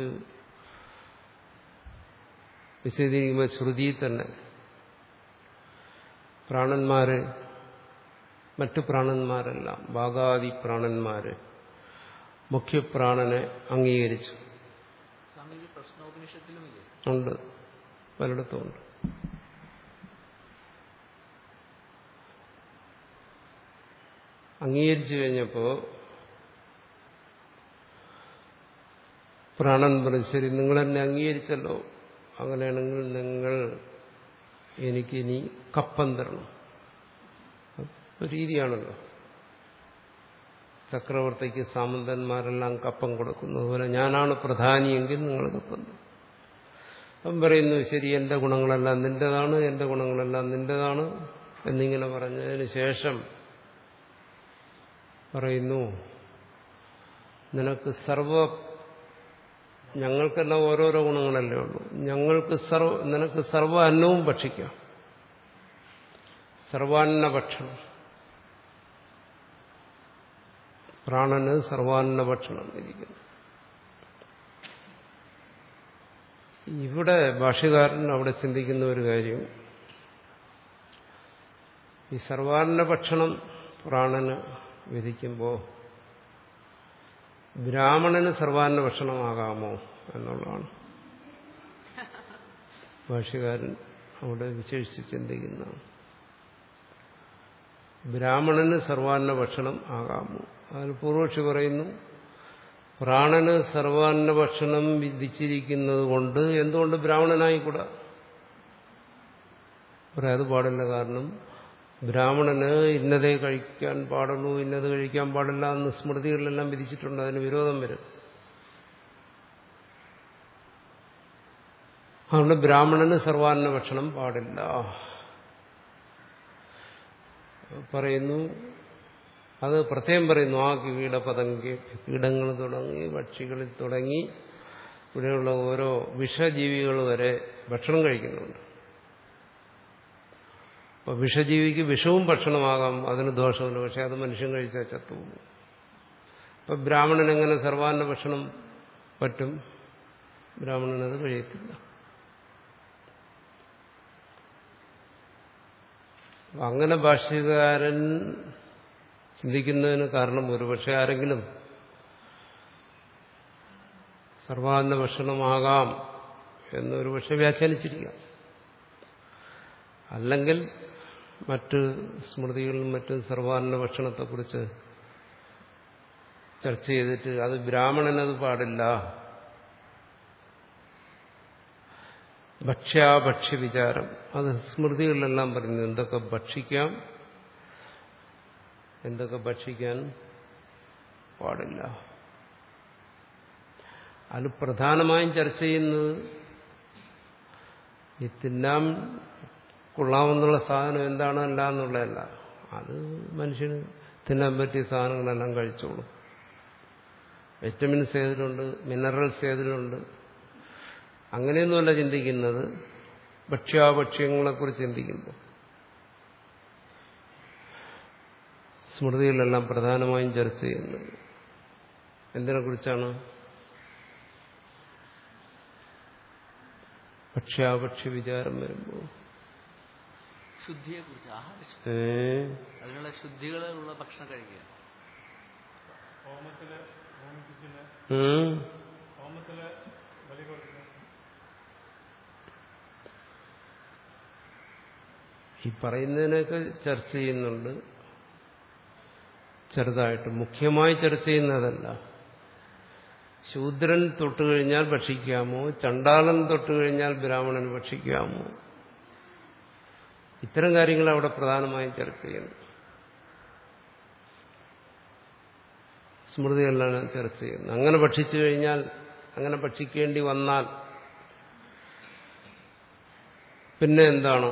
വിശദീകരിക്കുമ്പോൾ ശ്രുതിയിൽ തന്നെ പ്രാണന്മാര് മറ്റു പ്രാണന്മാരെല്ലാം ഭാഗാദി പ്രാണന്മാര് മുഖ്യപ്രാണനെ അംഗീകരിച്ചു സ്വാമിജി പ്രശ്നോപനിഷത്തിലുമില്ലേ ഉണ്ട് പലയിടത്തും ഉണ്ട് അംഗീകരിച്ചു കഴിഞ്ഞപ്പോ പ്രാണൻ പറഞ്ഞു ശരി നിങ്ങൾ എന്നെ അംഗീകരിച്ചല്ലോ അങ്ങനെയാണെങ്കിൽ നിങ്ങൾ എനിക്കിനി കപ്പം തരണം ഒരു രീതിയാണല്ലോ ചക്രവർത്തിക്ക് സാമന്തന്മാരെല്ലാം കപ്പം കൊടുക്കുന്നു അതുപോലെ ഞാനാണ് പ്രധാനിയെങ്കിൽ നിങ്ങൾ കപ്പം തരും അവൻ പറയുന്നു ശരി എന്റെ ഗുണങ്ങളെല്ലാം നിന്റേതാണ് എന്റെ ഗുണങ്ങളെല്ലാം നിന്റേതാണ് എന്നിങ്ങനെ പറഞ്ഞതിന് ശേഷം പറയുന്നു നിനക്ക് സർവ ഞങ്ങൾക്കെല്ലാം ഓരോരോ ഗുണങ്ങളല്ലേ ഉള്ളൂ ഞങ്ങൾക്ക് സർവ നിനക്ക് സർവ അന്നവും ഭക്ഷിക്കാം സർവാന്ന ഭക്ഷണം പ്രാണന് സർവാന്ന ഭക്ഷണം ഇരിക്കുന്നു ഇവിടെ ഭാഷ്യകാരൻ അവിടെ ചിന്തിക്കുന്ന ഒരു കാര്യം ഈ സർവാന്ന ഭക്ഷണം പ്രാണന് വിധിക്കുമ്പോൾ ബ്രാഹ്മണന് സർവാന്ന ഭക്ഷണമാകാമോ എന്നുള്ളതാണ് ഭാഷ്യകാരൻ അവിടെ വിശേഷിച്ച് ചിന്തിക്കുന്നതാണ് ബ്രാഹ്മണന് സർവാന്ന ഭക്ഷണം ആകാമോ അതിൽ പൂർവക്ഷി പറയുന്നു പ്രാണന് സർവാന്ന ഭക്ഷണം വിധിച്ചിരിക്കുന്നത് കൊണ്ട് എന്തുകൊണ്ട് ബ്രാഹ്മണനായിക്കൂടാ പറയാം അത് പാടില്ല കാരണം ബ്രാഹ്മണന് ഇന്നതേ കഴിക്കാൻ പാടുള്ളൂ ഇന്നത് കഴിക്കാൻ പാടില്ല എന്ന് സ്മൃതികളിലെല്ലാം വിധിച്ചിട്ടുണ്ട് അതിന് വിരോധം വരും അതുകൊണ്ട് ബ്രാഹ്മണന് സർവാന്ന ഭക്ഷണം പാടില്ല പറയുന്നു അത് പ്രത്യേകം പറയുന്നു ആ കീടപതങ്കി കീടങ്ങൾ തുടങ്ങി പക്ഷികളിൽ തുടങ്ങി ഇവിടെയുള്ള ഓരോ വിഷജീവികൾ വരെ ഭക്ഷണം കഴിക്കുന്നുണ്ട് അപ്പൊ വിഷജീവിക്ക് വിഷവും ഭക്ഷണമാകാം അതിന് ദോഷമില്ല പക്ഷെ അത് മനുഷ്യൻ കഴിച്ചാൽ ചത്തുപോകും അപ്പൊ ബ്രാഹ്മണൻ എങ്ങനെ സർവാന്ന ഭക്ഷണം പറ്റും ബ്രാഹ്മണനത് കഴിയത്തില്ല അങ്ങനെ ഭാഷ്യകാരൻ ചിന്തിക്കുന്നതിന് കാരണം ഒരുപക്ഷെ ആരെങ്കിലും സർവാന്ന ഭക്ഷണമാകാം എന്നൊരു പക്ഷെ വ്യാഖ്യാനിച്ചിരിക്കാം അല്ലെങ്കിൽ മറ്റ് സ്മൃതികളിലും മറ്റും സർവാന്ന ഭക്ഷണത്തെക്കുറിച്ച് ചർച്ച ചെയ്തിട്ട് അത് ബ്രാഹ്മണനത് പാടില്ല ഭക്ഷ്യാഭക്ഷ്യ വിചാരം അത് സ്മൃതികളിലെല്ലാം പറയുന്നു എന്തൊക്കെ ഭക്ഷിക്കാം എന്തൊക്കെ ഭക്ഷിക്കാൻ പാടില്ല അത് പ്രധാനമായും ചർച്ച ചെയ്യുന്നത് ഈ തിന്നാൻ കൊള്ളാമെന്നുള്ള സാധനം എന്താണ് അല്ല എന്നുള്ളതല്ല അത് മനുഷ്യന് തിന്നാൻ പറ്റിയ സാധനങ്ങളെല്ലാം കഴിച്ചോളൂ വിറ്റമിൻസ് ഏതിലുണ്ട് മിനറൽസ് ഏതിലുണ്ട് അങ്ങനെയൊന്നുമല്ല ചിന്തിക്കുന്നത് ഭക്ഷ്യാഭക്ഷ്യങ്ങളെക്കുറിച്ച് ചിന്തിക്കുമ്പോൾ സ്മൃതികളിലെല്ലാം പ്രധാനമായും ചർച്ച ചെയ്യുന്നത് എന്തിനെക്കുറിച്ചാണ് ഭക്ഷ്യാഭക്ഷ്യ വിചാരം വരുമ്പോൾ ശുദ്ധിയെ കുറിച്ച് ആഹാര ശുദ്ധി ഏ അതിനുള്ള ശുദ്ധികളുള്ള ഭക്ഷണം കഴിക്കുക ഉം. ഈ പറയുന്നതിനൊക്കെ ചർച്ച ചെയ്യുന്നുണ്ട് ചെറുതായിട്ട് മുഖ്യമായി ചർച്ച ചെയ്യുന്നതല്ല ശൂദ്രൻ തൊട്ടുകഴിഞ്ഞാൽ ഭക്ഷിക്കാമോ ചണ്ടാളൻ തൊട്ടുകഴിഞ്ഞാൽ ബ്രാഹ്മണൻ ഭക്ഷിക്കാമോ ഇത്തരം കാര്യങ്ങൾ അവിടെ പ്രധാനമായും ചർച്ച ചെയ്യുന്നു സ്മൃതികളിലാണ് ചർച്ച ചെയ്യുന്നത് അങ്ങനെ ഭക്ഷിച്ചു കഴിഞ്ഞാൽ അങ്ങനെ ഭക്ഷിക്കേണ്ടി വന്നാൽ പിന്നെ എന്താണ്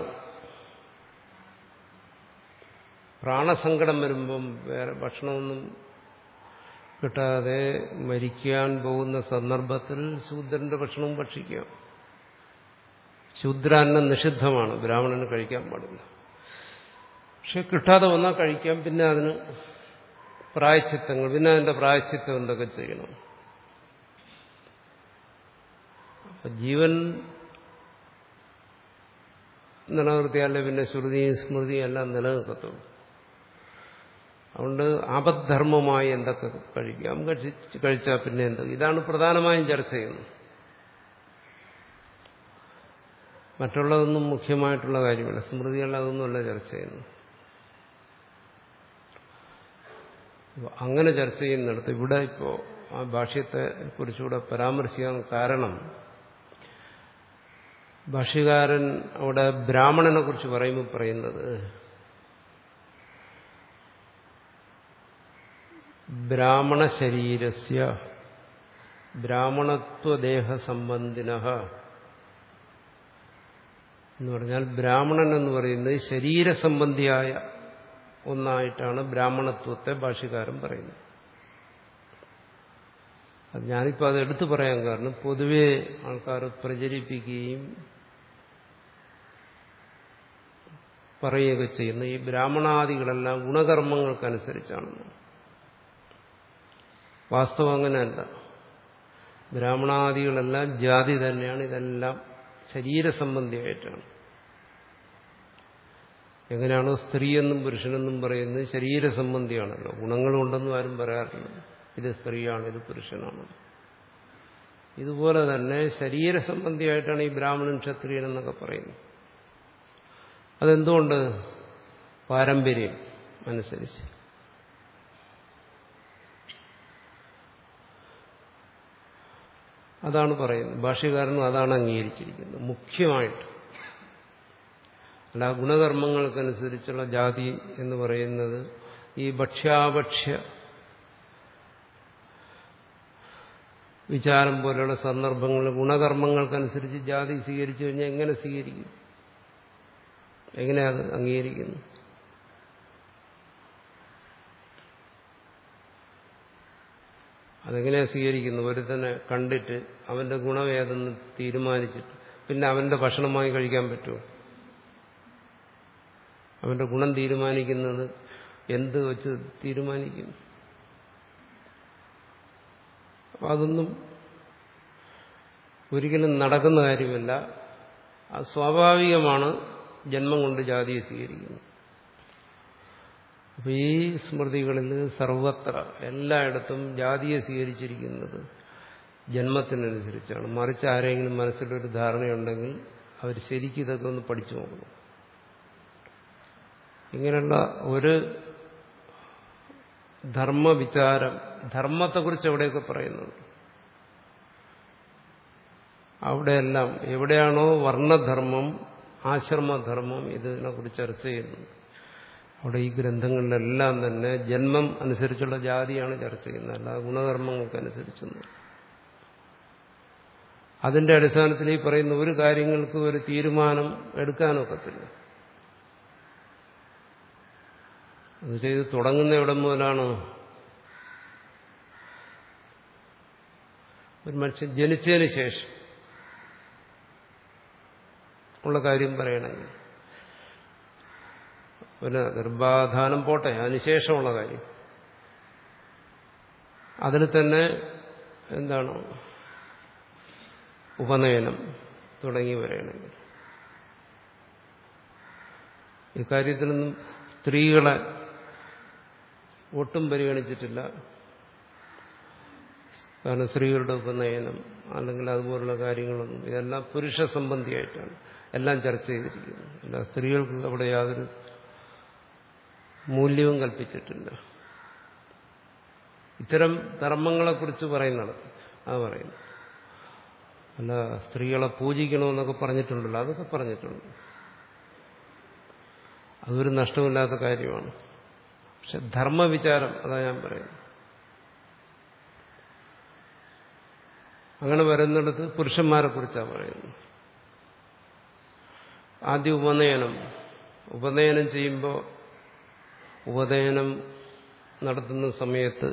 പ്രാണസങ്കടം വരുമ്പം വേറെ ഭക്ഷണമൊന്നും കിട്ടാതെ മരിക്കാൻ പോകുന്ന സന്ദർഭത്തിൽ ശൂദ്രന്റെ ഭക്ഷണവും ഭക്ഷിക്കാം ശൂദ്രാന്നം നിഷിദ്ധമാണ് ബ്രാഹ്മണന് കഴിക്കാൻ പാടില്ല പക്ഷെ കിട്ടാതെ വന്നാൽ കഴിക്കാം പിന്നെ അതിന് പ്രായച്ചിത്തങ്ങൾ പിന്നെ അതിന്റെ പ്രായച്ചിത്തം എന്തൊക്കെ ചെയ്യണം അപ്പൊ ജീവൻ നിലനിർത്തിയാലേ പിന്നെ ശ്രുതിയും സ്മൃതിയും എല്ലാം നിലനിൽക്കത്തുള്ളൂ അതുകൊണ്ട് ആപദ്ധർമ്മമായി എന്തൊക്കെ കഴിക്കാം കഴിച്ച് കഴിച്ചാൽ പിന്നെ എന്തൊക്കെ ഇതാണ് പ്രധാനമായും ചർച്ച ചെയ്യുന്നത് മറ്റുള്ളതൊന്നും മുഖ്യമായിട്ടുള്ള കാര്യമല്ല സ്മൃതികൾ അതൊന്നുമല്ല ചർച്ച ചെയ്യുന്നത് അപ്പൊ അങ്ങനെ ചർച്ച ചെയ്യുന്നിടത്ത് ഇവിടെ ഇപ്പോ ആ ഭാഷ്യത്തെ കുറിച്ചുകൂടെ പരാമർശിക്കാൻ കാരണം ഭാഷ്യകാരൻ അവിടെ ബ്രാഹ്മണനെ കുറിച്ച് പറയുമ്പോൾ പറയുന്നത് ബ്രാഹ്മണ ശരീരസ്യ ബ്രാഹ്മണത്വദേഹ സംബന്ധിന എന്ന് പറഞ്ഞാൽ ബ്രാഹ്മണൻ എന്ന് പറയുന്നത് ശരീരസംബന്ധിയായ ഒന്നായിട്ടാണ് ബ്രാഹ്മണത്വത്തെ ഭാഷ്യകാരൻ പറയുന്നത് അത് ഞാനിപ്പോൾ അത് എടുത്തു പറയാൻ കാരണം പൊതുവെ ആൾക്കാർ പ്രചരിപ്പിക്കുകയും പറയുകയൊക്കെ ചെയ്യുന്ന ഈ ബ്രാഹ്മണാദികളെല്ലാം ഗുണകർമ്മങ്ങൾക്കനുസരിച്ചാണെന്ന് വാസ്തവം അങ്ങനെയല്ല ബ്രാഹ്മണാദികളെല്ലാം ജാതി തന്നെയാണ് ഇതെല്ലാം ശരീരസംബന്ധിയായിട്ടാണ് എങ്ങനെയാണോ സ്ത്രീയെന്നും പുരുഷനെന്നും പറയുന്നത് ശരീരസംബന്ധിയാണല്ലോ ഗുണങ്ങളുണ്ടെന്നും ആരും പറയാറില്ല ഇത് സ്ത്രീയാണ് ഇത് പുരുഷനാണ് ഇതുപോലെ തന്നെ ശരീരസംബന്ധിയായിട്ടാണ് ഈ ബ്രാഹ്മണൻ ക്ഷത്രിയൻ എന്നൊക്കെ പറയുന്നത് അതെന്തുകൊണ്ട് പാരമ്പര്യം അനുസരിച്ച് അതാണ് പറയുന്നത് ഭാഷ്യകാരനും അതാണ് അംഗീകരിച്ചിരിക്കുന്നത് മുഖ്യമായിട്ട് അല്ല ഗുണകർമ്മങ്ങൾക്കനുസരിച്ചുള്ള ജാതി എന്ന് പറയുന്നത് ഈ ഭക്ഷ്യാഭക്ഷ്യ വിചാരം പോലെയുള്ള സന്ദർഭങ്ങളിൽ ഗുണകർമ്മങ്ങൾക്കനുസരിച്ച് ജാതി സ്വീകരിച്ചു കഴിഞ്ഞാൽ എങ്ങനെ സ്വീകരിക്കും എങ്ങനെ അത് അംഗീകരിക്കുന്നു അതെങ്ങനെയാ സ്വീകരിക്കുന്നു ഒരുത്തനെ കണ്ടിട്ട് അവന്റെ ഗുണം ഏതെന്ന് തീരുമാനിച്ചിട്ട് പിന്നെ അവന്റെ ഭക്ഷണമായി കഴിക്കാൻ പറ്റുമോ അവന്റെ ഗുണം തീരുമാനിക്കുന്നത് എന്ത് വെച്ച് തീരുമാനിക്കും അപ്പൊ അതൊന്നും ഒരിക്കലും നടക്കുന്ന കാര്യമല്ല അത് സ്വാഭാവികമാണ് ജന്മം കൊണ്ട് ജാതിയെ സ്വീകരിക്കുന്നത് അപ്പൊ ഈ സ്മൃതികളിൽ സർവത്ര എല്ലായിടത്തും ജാതിയെ സ്വീകരിച്ചിരിക്കുന്നത് ജന്മത്തിനനുസരിച്ചാണ് മറിച്ച് ആരെങ്കിലും മനസ്സിലൊരു ധാരണയുണ്ടെങ്കിൽ അവർ ശരിക്കും ഇതൊക്കെ ഒന്ന് പഠിച്ചു നോക്കണം ഇങ്ങനെയുള്ള ഒരു ധർമ്മവിചാരം ധർമ്മത്തെക്കുറിച്ച് എവിടെയൊക്കെ പറയുന്നുണ്ട് അവിടെയെല്ലാം എവിടെയാണോ വർണ്ണധർമ്മം ആശ്രമധർമ്മം ഇതിനെക്കുറിച്ച് ചർച്ച ചെയ്യുന്നത് അവിടെ ഈ ഗ്രന്ഥങ്ങളിലെല്ലാം തന്നെ ജന്മം അനുസരിച്ചുള്ള ജാതിയാണ് ചർച്ച ചെയ്യുന്നത് അല്ലാതെ ഗുണകർമ്മങ്ങൾക്കനുസരിച്ചൊന്നും അതിന്റെ അടിസ്ഥാനത്തിൽ ഈ പറയുന്ന ഒരു കാര്യങ്ങൾക്ക് ഒരു തീരുമാനം എടുക്കാനൊക്കത്തില്ല അത് ചെയ്ത് തുടങ്ങുന്ന എവിടെ മുതലാണ് ഒരു മനുഷ്യൻ ജനിച്ചതിന് ശേഷം ഉള്ള കാര്യം പറയണമെങ്കിൽ പിന്നെ ഗർഭാധാനം പോട്ടെ അതിനുശേഷമുള്ള കാര്യം അതിൽ തന്നെ എന്താണ് ഉപനയനം തുടങ്ങി വരികയാണെങ്കിൽ ഇക്കാര്യത്തിലൊന്നും സ്ത്രീകളെ ഒട്ടും പരിഗണിച്ചിട്ടില്ല കാരണം സ്ത്രീകളുടെ ഉപനയനം അല്ലെങ്കിൽ അതുപോലുള്ള കാര്യങ്ങളൊന്നും ഇതെല്ലാം പുരുഷ സംബന്ധിയായിട്ടാണ് എല്ലാം ചർച്ച ചെയ്തിരിക്കുന്നത് അല്ല സ്ത്രീകൾക്ക് അവിടെ യാതൊരു മൂല്യവും കൽപ്പിച്ചിട്ടില്ല ഇത്തരം ധർമ്മങ്ങളെക്കുറിച്ച് പറയുന്നത് അത് പറയുന്നു അല്ല സ്ത്രീകളെ പൂജിക്കണമെന്നൊക്കെ പറഞ്ഞിട്ടുണ്ടല്ലോ അതൊക്കെ പറഞ്ഞിട്ടുണ്ട് അതൊരു നഷ്ടമില്ലാത്ത കാര്യമാണ് പക്ഷെ ധർമ്മവിചാരം അതാ ഞാൻ പറയുന്നത് അങ്ങനെ വരുന്നിടത്ത് പുരുഷന്മാരെ കുറിച്ചാണ് പറയുന്നത് ആദ്യ ഉപനയനം ഉപനയനം ചെയ്യുമ്പോൾ ഉപനയനം നടത്തുന്ന സമയത്ത്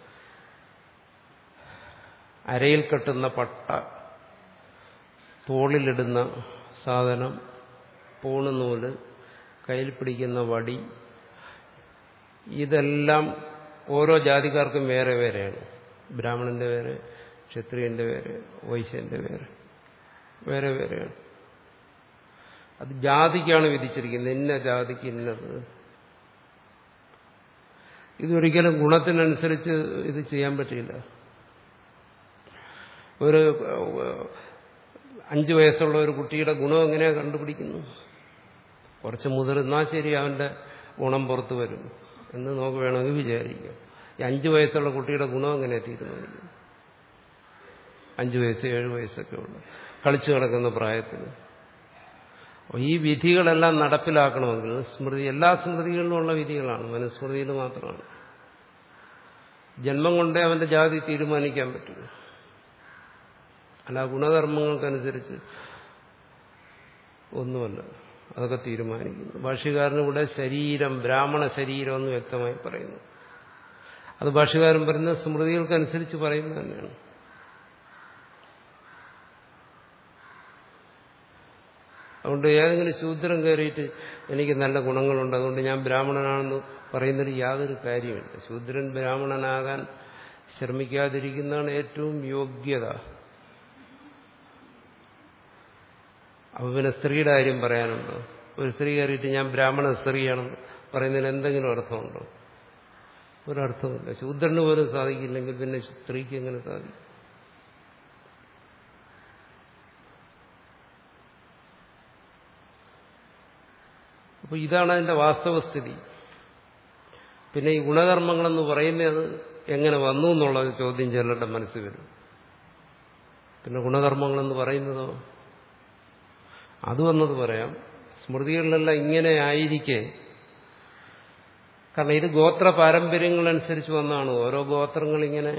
അരയിൽ കെട്ടുന്ന പട്ട തോളിലിടുന്ന സാധനം പൂണുനൂല് കയ്യിൽ പിടിക്കുന്ന വടി ഇതെല്ലാം ഓരോ ജാതിക്കാർക്കും വേറെ വേറെയാണ് ബ്രാഹ്മണന്റെ വേറെ ക്ഷത്രിയന്റെ വേറെ വൈശ്യന്റെ വേറെ വേറെ വേറെയാണ് അത് ജാതിക്കാണ് വിധിച്ചിരിക്കുന്നത് ഇന്ന ജാതിക്ക് ഇന്നത് ഇതൊരിക്കലും ഗുണത്തിനനുസരിച്ച് ഇത് ചെയ്യാൻ പറ്റില്ല ഒരു അഞ്ചു വയസ്സുള്ള ഒരു കുട്ടിയുടെ ഗുണം എങ്ങനെയാണ് കണ്ടുപിടിക്കുന്നു കുറച്ച് മുതിർന്നാൽ ശരി അവന്റെ ഗുണം പുറത്തു വരും എന്ന് നമുക്ക് വേണമെങ്കിൽ വിചാരിക്കാം ഈ അഞ്ചു വയസ്സുള്ള കുട്ടിയുടെ ഗുണം എങ്ങനെ തീരുമാനിക്കും അഞ്ചു വയസ്സ് ഏഴ് വയസ്സൊക്കെ ഉള്ള കളിച്ചു കിടക്കുന്ന പ്രായത്തിൽ ഈ വിധികളെല്ലാം നടപ്പിലാക്കണമെങ്കിൽ സ്മൃതി എല്ലാ സ്മൃതികളിലുമുള്ള വിധികളാണ് മനുസ്മൃതിയിൽ മാത്രമാണ് ജന്മം കൊണ്ടേ അവന്റെ ജാതി തീരുമാനിക്കാൻ പറ്റുള്ളൂ അല്ല ഗുണകർമ്മങ്ങൾക്കനുസരിച്ച് ഒന്നുമല്ല അതൊക്കെ തീരുമാനിക്കുന്നു ഭാഷ്യകാരനിവിടെ ശരീരം ബ്രാഹ്മണ ശരീരം എന്ന് വ്യക്തമായി പറയുന്നു അത് ഭാഷ്യകാരൻ പറയുന്ന സ്മൃതികൾക്കനുസരിച്ച് പറയുന്നത് തന്നെയാണ് അതുകൊണ്ട് ഏതെങ്കിലും ശൂദ്രൻ കയറിയിട്ട് എനിക്ക് നല്ല ഗുണങ്ങളുണ്ട് അതുകൊണ്ട് ഞാൻ ബ്രാഹ്മണനാണെന്ന് പറയുന്നതിൽ യാതൊരു കാര്യമില്ല ശൂദ്രൻ ബ്രാഹ്മണനാകാൻ ശ്രമിക്കാതിരിക്കുന്നതാണ് ഏറ്റവും യോഗ്യത അപ്പൊ പിന്നെ സ്ത്രീയുടെ കാര്യം പറയാനുണ്ടോ ഒരു സ്ത്രീ കയറിയിട്ട് ഞാൻ ബ്രാഹ്മണ സ്ത്രീയാണെന്ന് പറയുന്നതിന് എന്തെങ്കിലും അർത്ഥമുണ്ടോ ഒരർത്ഥമില്ല ശൂദ്രന് പോലും സാധിക്കില്ലെങ്കിൽ പിന്നെ സ്ത്രീക്ക് എങ്ങനെ സാധിക്കും അപ്പൊ ഇതാണ് അതിന്റെ വാസ്തവസ്ഥിതി പിന്നെ ഈ ഗുണകർമ്മങ്ങളെന്ന് പറയുന്നത് എങ്ങനെ വന്നു എന്നുള്ള ചോദ്യം ചിലരുടെ മനസ്സിൽ വരും പിന്നെ ഗുണകർമ്മങ്ങളെന്ന് പറയുന്നതോ അത് വന്നത് പറയാം സ്മൃതികളിലെല്ലാം ഇങ്ങനെ ആയിരിക്കെ കാരണം ഇത് ഗോത്ര പാരമ്പര്യങ്ങളനുസരിച്ച് വന്നാണ് ഓരോ ഗോത്രങ്ങൾ ഇങ്ങനെ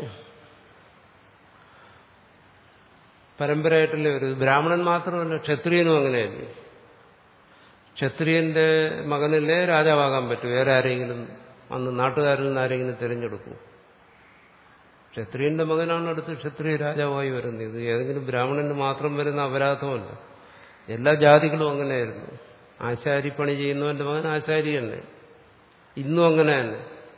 പരമ്പരയായിട്ടല്ലേ ഒരു ബ്രാഹ്മണൻ മാത്രമല്ല ക്ഷത്രിയനും അങ്ങനെയല്ലേ ക്ഷത്രിയന്റെ മകനല്ലേ രാജാവാകാൻ പറ്റൂ വേറെ ആരെങ്കിലും അന്ന് നാട്ടുകാരിൽ നിന്ന് ആരെങ്കിലും തിരഞ്ഞെടുക്കൂ ക്ഷത്രിയന്റെ മകനാണ് അടുത്ത് ക്ഷത്രിയ രാജാവായി വരുന്നത് ഇത് ഏതെങ്കിലും ബ്രാഹ്മണന് മാത്രം വരുന്ന അപരാധമല്ല എല്ലാ ജാതികളും അങ്ങനെയായിരുന്നു ആശാരിപ്പണി ചെയ്യുന്നവന്റെ മകൻ ആശാരി തന്നെ ഇന്നും അങ്ങനെ തന്നെ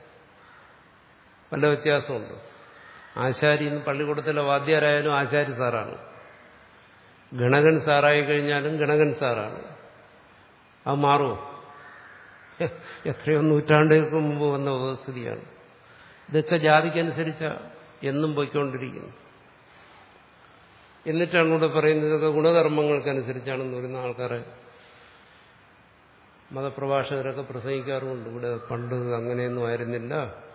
വല്ല വ്യത്യാസമുണ്ട് ആശാരി ഇന്ന് പള്ളിക്കൂടത്തിലെ വാദ്യാരായാലും ആശാരി സാറാണ് ഗണകൻ സാറായി കഴിഞ്ഞാലും ഗണകൻ സാറാണ് അത് മാറുമോ എത്രയോ നൂറ്റാണ്ടുകൾക്ക് മുമ്പ് വന്ന വ്യവസ്ഥിതിയാണ് ഇതൊക്കെ ജാതിക്കനുസരിച്ച എന്നും പോയിക്കൊണ്ടിരിക്കുന്നു എന്നിട്ടാണ് ഇവിടെ പറയുന്നത് ഇതൊക്കെ ഗുണകർമ്മങ്ങൾക്കനുസരിച്ചാണെന്ന് പറയുന്ന ആൾക്കാരെ മതപ്രഭാഷകരൊക്കെ പ്രസംഗിക്കാറുമുണ്ട് ഇവിടെ പണ്ട് അങ്ങനെയൊന്നും ആയിരുന്നില്ല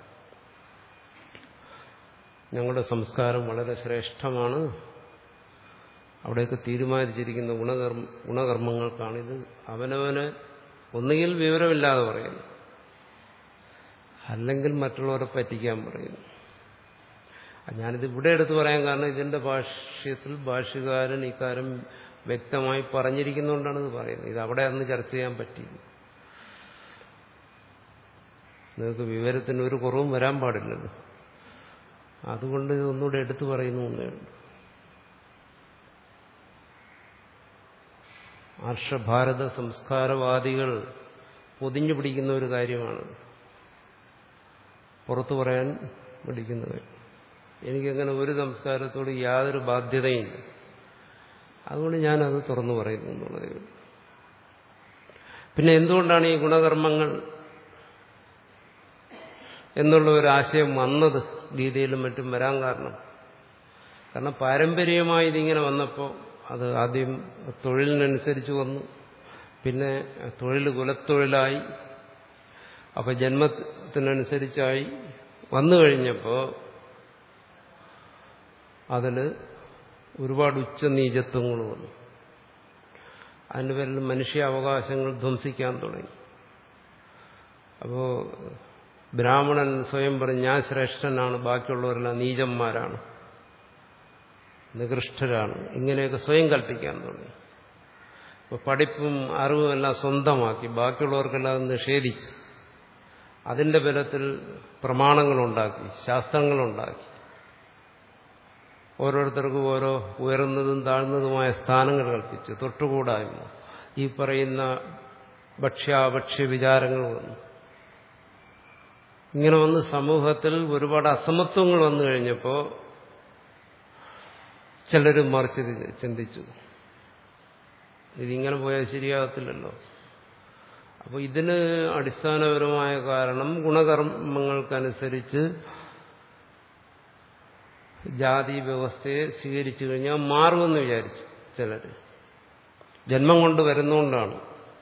ഞങ്ങളുടെ സംസ്കാരം വളരെ ശ്രേഷ്ഠമാണ് അവിടെയൊക്കെ തീരുമാനിച്ചിരിക്കുന്ന ഗുണകർമ്മ ഗുണകർമ്മങ്ങൾക്കാണിത് അവനവന് ഒന്നുകിൽ വിവരമില്ലാതെ പറയുന്നു അല്ലെങ്കിൽ മറ്റുള്ളവരെ പറ്റിക്കാൻ പറയുന്നു ഞാനിത് ഇവിടെ എടുത്തു പറയാൻ കാരണം ഇതിന്റെ ഭാഷ്യത്തിൽ ഭാഷ്യകാരൻ ഇക്കാര്യം വ്യക്തമായി പറഞ്ഞിരിക്കുന്നതുകൊണ്ടാണ് ഇത് പറയുന്നത് ഇത് അവിടെ അന്ന് ചർച്ച ചെയ്യാൻ പറ്റില്ല നിങ്ങൾക്ക് വിവരത്തിന് ഒരു കുറവും വരാൻ പാടില്ലല്ലോ അതുകൊണ്ട് ഇതൊന്നുകൂടെ എടുത്തു പറയുന്നു എന്നേ ഉള്ളൂ ആർഷഭാരത സംസ്കാരവാദികൾ പൊതിഞ്ഞു പിടിക്കുന്ന ഒരു കാര്യമാണ് പുറത്തു പറയാൻ പിടിക്കുന്ന കാര്യം എനിക്കങ്ങനെ ഒരു സംസ്കാരത്തോട് യാതൊരു ബാധ്യതയില്ല അതുകൊണ്ട് ഞാനത് തുറന്നു പറയുന്നു എന്നുള്ളതേ ഉള്ളൂ പിന്നെ എന്തുകൊണ്ടാണ് ഈ ഗുണകർമ്മങ്ങൾ എന്നുള്ള ഒരു ആശയം വന്നത് ഗീതയിലും മറ്റും വരാൻ കാരണം കാരണം പാരമ്പര്യമായി ഇതിങ്ങനെ വന്നപ്പോൾ അത് ആദ്യം തൊഴിലിനനുസരിച്ച് വന്നു പിന്നെ തൊഴിൽ കുലത്തൊഴിലായി അപ്പൊ ജന്മത്തിനനുസരിച്ചായി വന്നു കഴിഞ്ഞപ്പോൾ അതിൽ ഒരുപാട് ഉച്ചനീചത്വങ്ങൾ വന്നു അതിൻ്റെ പേരിൽ മനുഷ്യാവകാശങ്ങൾ ധ്വംസിക്കാൻ തുടങ്ങി അപ്പോൾ ബ്രാഹ്മണൻ സ്വയം പറഞ്ഞ് ഞാൻ ശ്രേഷ്ഠനാണ് ബാക്കിയുള്ളവരെല്ലാം നീചന്മാരാണ് നികൃഷ്ടരാണ് ഇങ്ങനെയൊക്കെ സ്വയം കൽപ്പിക്കാൻ തുടങ്ങി അപ്പോൾ പഠിപ്പും അറിവും എല്ലാം സ്വന്തമാക്കി ബാക്കിയുള്ളവർക്കെല്ലാം അത് നിഷേധിച്ചു അതിന്റെ ബലത്തിൽ പ്രമാണങ്ങളുണ്ടാക്കി ശാസ്ത്രങ്ങളുണ്ടാക്കി ഓരോരുത്തർക്കും ഓരോ ഉയർന്നതും താഴ്ന്നതുമായ സ്ഥാനങ്ങൾ കൽപ്പിച്ചു തൊട്ടുകൂടായ്മ ഈ പറയുന്ന ഭക്ഷ്യാഭക്ഷ്യ വിചാരങ്ങൾ വന്നു ഇങ്ങനെ വന്ന് സമൂഹത്തിൽ ഒരുപാട് അസമത്വങ്ങൾ വന്നു കഴിഞ്ഞപ്പോൾ ചിലർ മറിച്ച് ചിന്തിച്ചു ഇതിങ്ങനെ പോയാൽ ശരിയാകത്തില്ലല്ലോ അപ്പോൾ ഇതിന് അടിസ്ഥാനപരമായ കാരണം ഗുണകർമ്മങ്ങൾക്കനുസരിച്ച് ജാതി വ്യവസ്ഥയെ സ്വീകരിച്ചു കഴിഞ്ഞാൽ മാറുമെന്ന് വിചാരിച്ചു ചിലർ ജന്മം കൊണ്ട് വരുന്നുകൊണ്ടാണ്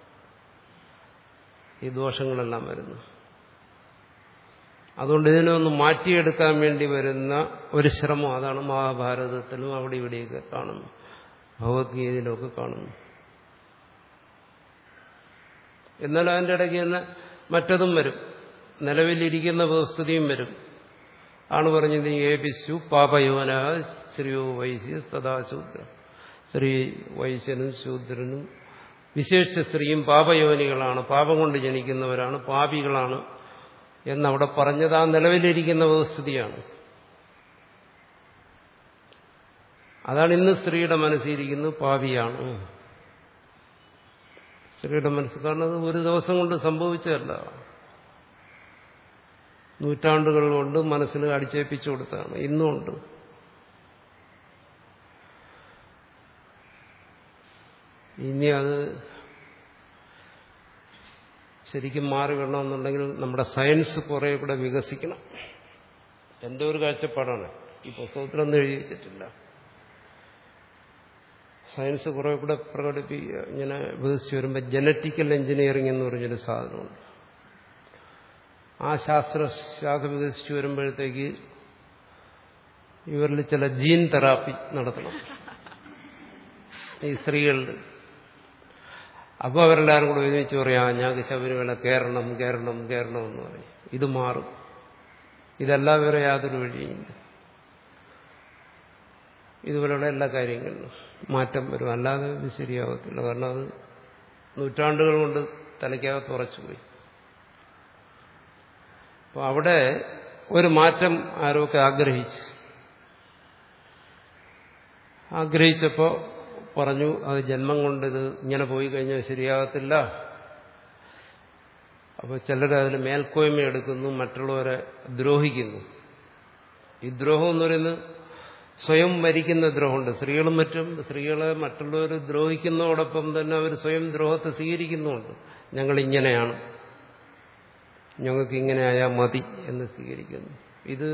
ഈ ദോഷങ്ങളെല്ലാം വരുന്നത് അതുകൊണ്ട് ഇതിനെ ഒന്ന് മാറ്റിയെടുക്കാൻ വേണ്ടി വരുന്ന ഒരു ശ്രമം അതാണ് മഹാഭാരതത്തിലും അവിടെ ഇവിടെയൊക്കെ കാണുന്നു ഭഗവത്ഗീതയിലൊക്കെ കാണുന്നു എന്നാൽ അതിൻ്റെ ഇടയ്ക്ക് തന്നെ മറ്റതും വരും നിലവിലിരിക്കുന്ന വ്യവസ്ഥിതിയും വരും ആണ് പറഞ്ഞത് ഏപിശു പാപയോന ശ്രീയോ വൈശ്യ സദാശൂദ്ര സ്ത്രീ വൈശ്യനും ശൂദ്രനും വിശേഷിച്ച സ്ത്രീയും പാപയോനികളാണ് പാപം കൊണ്ട് ജനിക്കുന്നവരാണ് പാപികളാണ് എന്നവിടെ പറഞ്ഞത് ആ നിലവിലിരിക്കുന്ന വ്യവസ്ഥിതിയാണ് അതാണ് ഇന്ന് സ്ത്രീയുടെ മനസ്സിരിക്കുന്നത് പാപിയാണ് സ്ത്രീയുടെ മനസ്സ് കാരണം അത് ഒരു ദിവസം കൊണ്ട് സംഭവിച്ചതല്ല നൂറ്റാണ്ടുകൾ കൊണ്ട് മനസ്സിൽ അടിച്ചേൽപ്പിച്ചു കൊടുത്താണ് ഇന്നുമുണ്ട് ഇനി അത് ശരിക്കും മാറി വരണമെന്നുണ്ടെങ്കിൽ നമ്മുടെ സയൻസ് കുറെ കൂടെ വികസിക്കണം എന്റെ ഒരു കാഴ്ചപ്പാടാണ് ഈ പുസ്തകത്തിലൊന്നും എഴുതി വെച്ചിട്ടില്ല സയൻസ് കുറെ കൂടെ പ്രകടിപ്പി ഇങ്ങനെ വികസിച്ച് വരുമ്പോൾ ജനറ്റിക്കൽ എഞ്ചിനീയറിംഗ് എന്ന് പറഞ്ഞൊരു സാധനമുണ്ട് ആ ശാസ്ത്ര ശാഖ വികസിച്ച് വരുമ്പോഴത്തേക്ക് ഇവരിൽ ചില ജീൻ തെറാപ്പി നടത്തണം ഈ സ്ത്രീകളിൽ അപ്പോൾ അവരെല്ലാവരും കൂടെ ഒരുമിച്ച് പറയാം ഞങ്ങൾക്ക് ശബരിമല കയറണം കയറണം കയറണം എന്ന് പറയും ഇത് മാറും ഇതല്ല വേറെ യാതൊരു വഴിയില്ല ഇതുപോലെയുള്ള എല്ലാ കാര്യങ്ങളിലും മാറ്റം വരും അല്ലാതെ ഇത് ശരിയാവത്തില്ല കാരണം അത് നൂറ്റാണ്ടുകൾ കൊണ്ട് തലയ്ക്കകത്ത് ഉറച്ചുപോയി അപ്പോൾ അവിടെ ഒരു മാറ്റം ആരൊക്കെ ആഗ്രഹിച്ചു ആഗ്രഹിച്ചപ്പോൾ പറഞ്ഞു അത് ജന്മം കൊണ്ട് ഇത് ഇങ്ങനെ പോയി കഴിഞ്ഞാൽ ശരിയാകത്തില്ല അപ്പോൾ ചിലർ അതിന് മേൽക്കോയ്മ എടുക്കുന്നു മറ്റുള്ളവരെ ദ്രോഹിക്കുന്നു ഈ ദ്രോഹം എന്ന് പറയുന്നത് സ്വയം മരിക്കുന്ന ദ്രോഹമുണ്ട് സ്ത്രീകളും മറ്റും സ്ത്രീകളെ മറ്റുള്ളവർ ദ്രോഹിക്കുന്നതോടൊപ്പം തന്നെ അവർ സ്വയം ദ്രോഹത്തെ സ്വീകരിക്കുന്നുമുണ്ട് ഞങ്ങൾ ഇങ്ങനെയാണ് ഞങ്ങൾക്ക് ഇങ്ങനെ ആയാൽ മതി എന്ന് സ്വീകരിക്കുന്നു ഇത്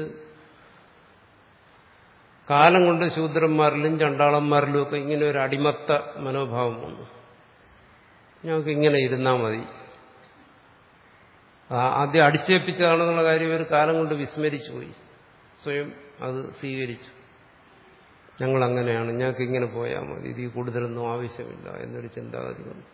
കാലം കൊണ്ട് ശൂദ്രന്മാരിലും ചണ്ടാളന്മാരിലും ഒക്കെ ഇങ്ങനെ ഒരു അടിമത്ത മനോഭാവം വന്നു ഞങ്ങൾക്ക് ഇങ്ങനെ ഇരുന്നാൽ മതി ആദ്യം അടിച്ചേൽപ്പിച്ചതാണെന്നുള്ള കാര്യം ഒരു കാലം കൊണ്ട് വിസ്മരിച്ചു പോയി സ്വയം അത് സ്വീകരിച്ചു ഞങ്ങൾ അങ്ങനെയാണ് ഞങ്ങൾക്ക് ഇങ്ങനെ പോയാൽ മതി ഇതിൽ കൂടുതലൊന്നും ആവശ്യമില്ല എന്നൊരു ചിന്താഗതി വന്നു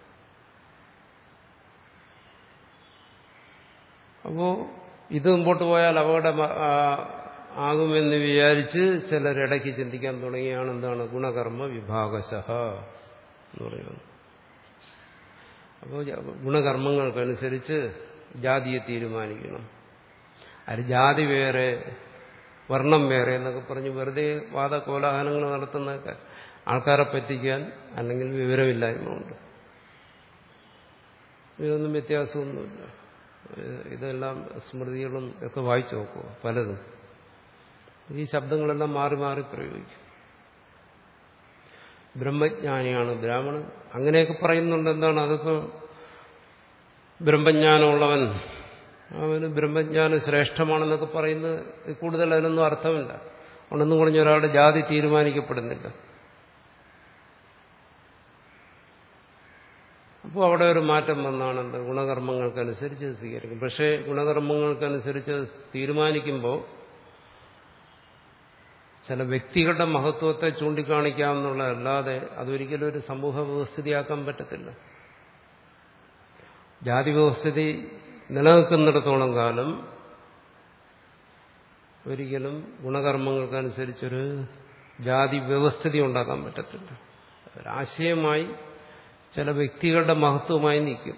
അപ്പോ ഇത് മുമ്പോട്ട് പോയാൽ അപകടം ആകുമെന്ന് വിചാരിച്ച് ചിലരിടയ്ക്ക് ചിന്തിക്കാൻ തുടങ്ങിയാണ് എന്താണ് ഗുണകർമ്മ വിഭാഗശഃ എന്ന് പറയുന്നത് അപ്പോൾ ഗുണകർമ്മങ്ങൾക്കനുസരിച്ച് ജാതിയെ തീരുമാനിക്കണം അത് ജാതി വേറെ വർണ്ണം വേറെ എന്നൊക്കെ പറഞ്ഞ് വെറുതെ വാദകോലാഹലങ്ങൾ നടത്തുന്നതൊക്കെ ആൾക്കാരെ പറ്റിക്കാൻ അല്ലെങ്കിൽ വിവരമില്ലായ്മ ഉണ്ട് ഇതൊന്നും വ്യത്യാസമൊന്നുമില്ല ഇതെല്ലാം സ്മൃതികളും ഒക്കെ വായിച്ചു നോക്കുക പലതും ഈ ശബ്ദങ്ങളെല്ലാം മാറി മാറി പ്രയോഗിക്കും ബ്രഹ്മജ്ഞാനിയാണ് ബ്രാഹ്മണൻ അങ്ങനെയൊക്കെ പറയുന്നുണ്ട് എന്താണ് അതിപ്പോ ബ്രഹ്മജ്ഞാനമുള്ളവൻ അവന് ബ്രഹ്മജ്ഞാനം ശ്രേഷ്ഠമാണെന്നൊക്കെ പറയുന്നത് കൂടുതൽ അതിനൊന്നും അർത്ഥമില്ല ഉണ്ടെന്നും പറഞ്ഞ ഒരാളുടെ ജാതി തീരുമാനിക്കപ്പെടുന്നില്ല അപ്പോൾ അവിടെ ഒരു മാറ്റം വന്നാണെന്ത് ഗുണകർമ്മങ്ങൾക്കനുസരിച്ച് സ്വീകരിക്കും പക്ഷേ ഗുണകർമ്മങ്ങൾക്കനുസരിച്ച് തീരുമാനിക്കുമ്പോൾ ചില വ്യക്തികളുടെ മഹത്വത്തെ ചൂണ്ടിക്കാണിക്കാമെന്നുള്ളതല്ലാതെ അതൊരിക്കലും ഒരു സമൂഹ വ്യവസ്ഥിതിയാക്കാൻ പറ്റത്തില്ല ജാതി വ്യവസ്ഥിതി നിലനിൽക്കുന്നിടത്തോളം കാലം ഒരിക്കലും ഗുണകർമ്മങ്ങൾക്കനുസരിച്ചൊരു ജാതി വ്യവസ്ഥിതി ഉണ്ടാക്കാൻ പറ്റത്തില്ല ഒരാശയമായി ചില വ്യക്തികളുടെ മഹത്വമായി നിൽക്കും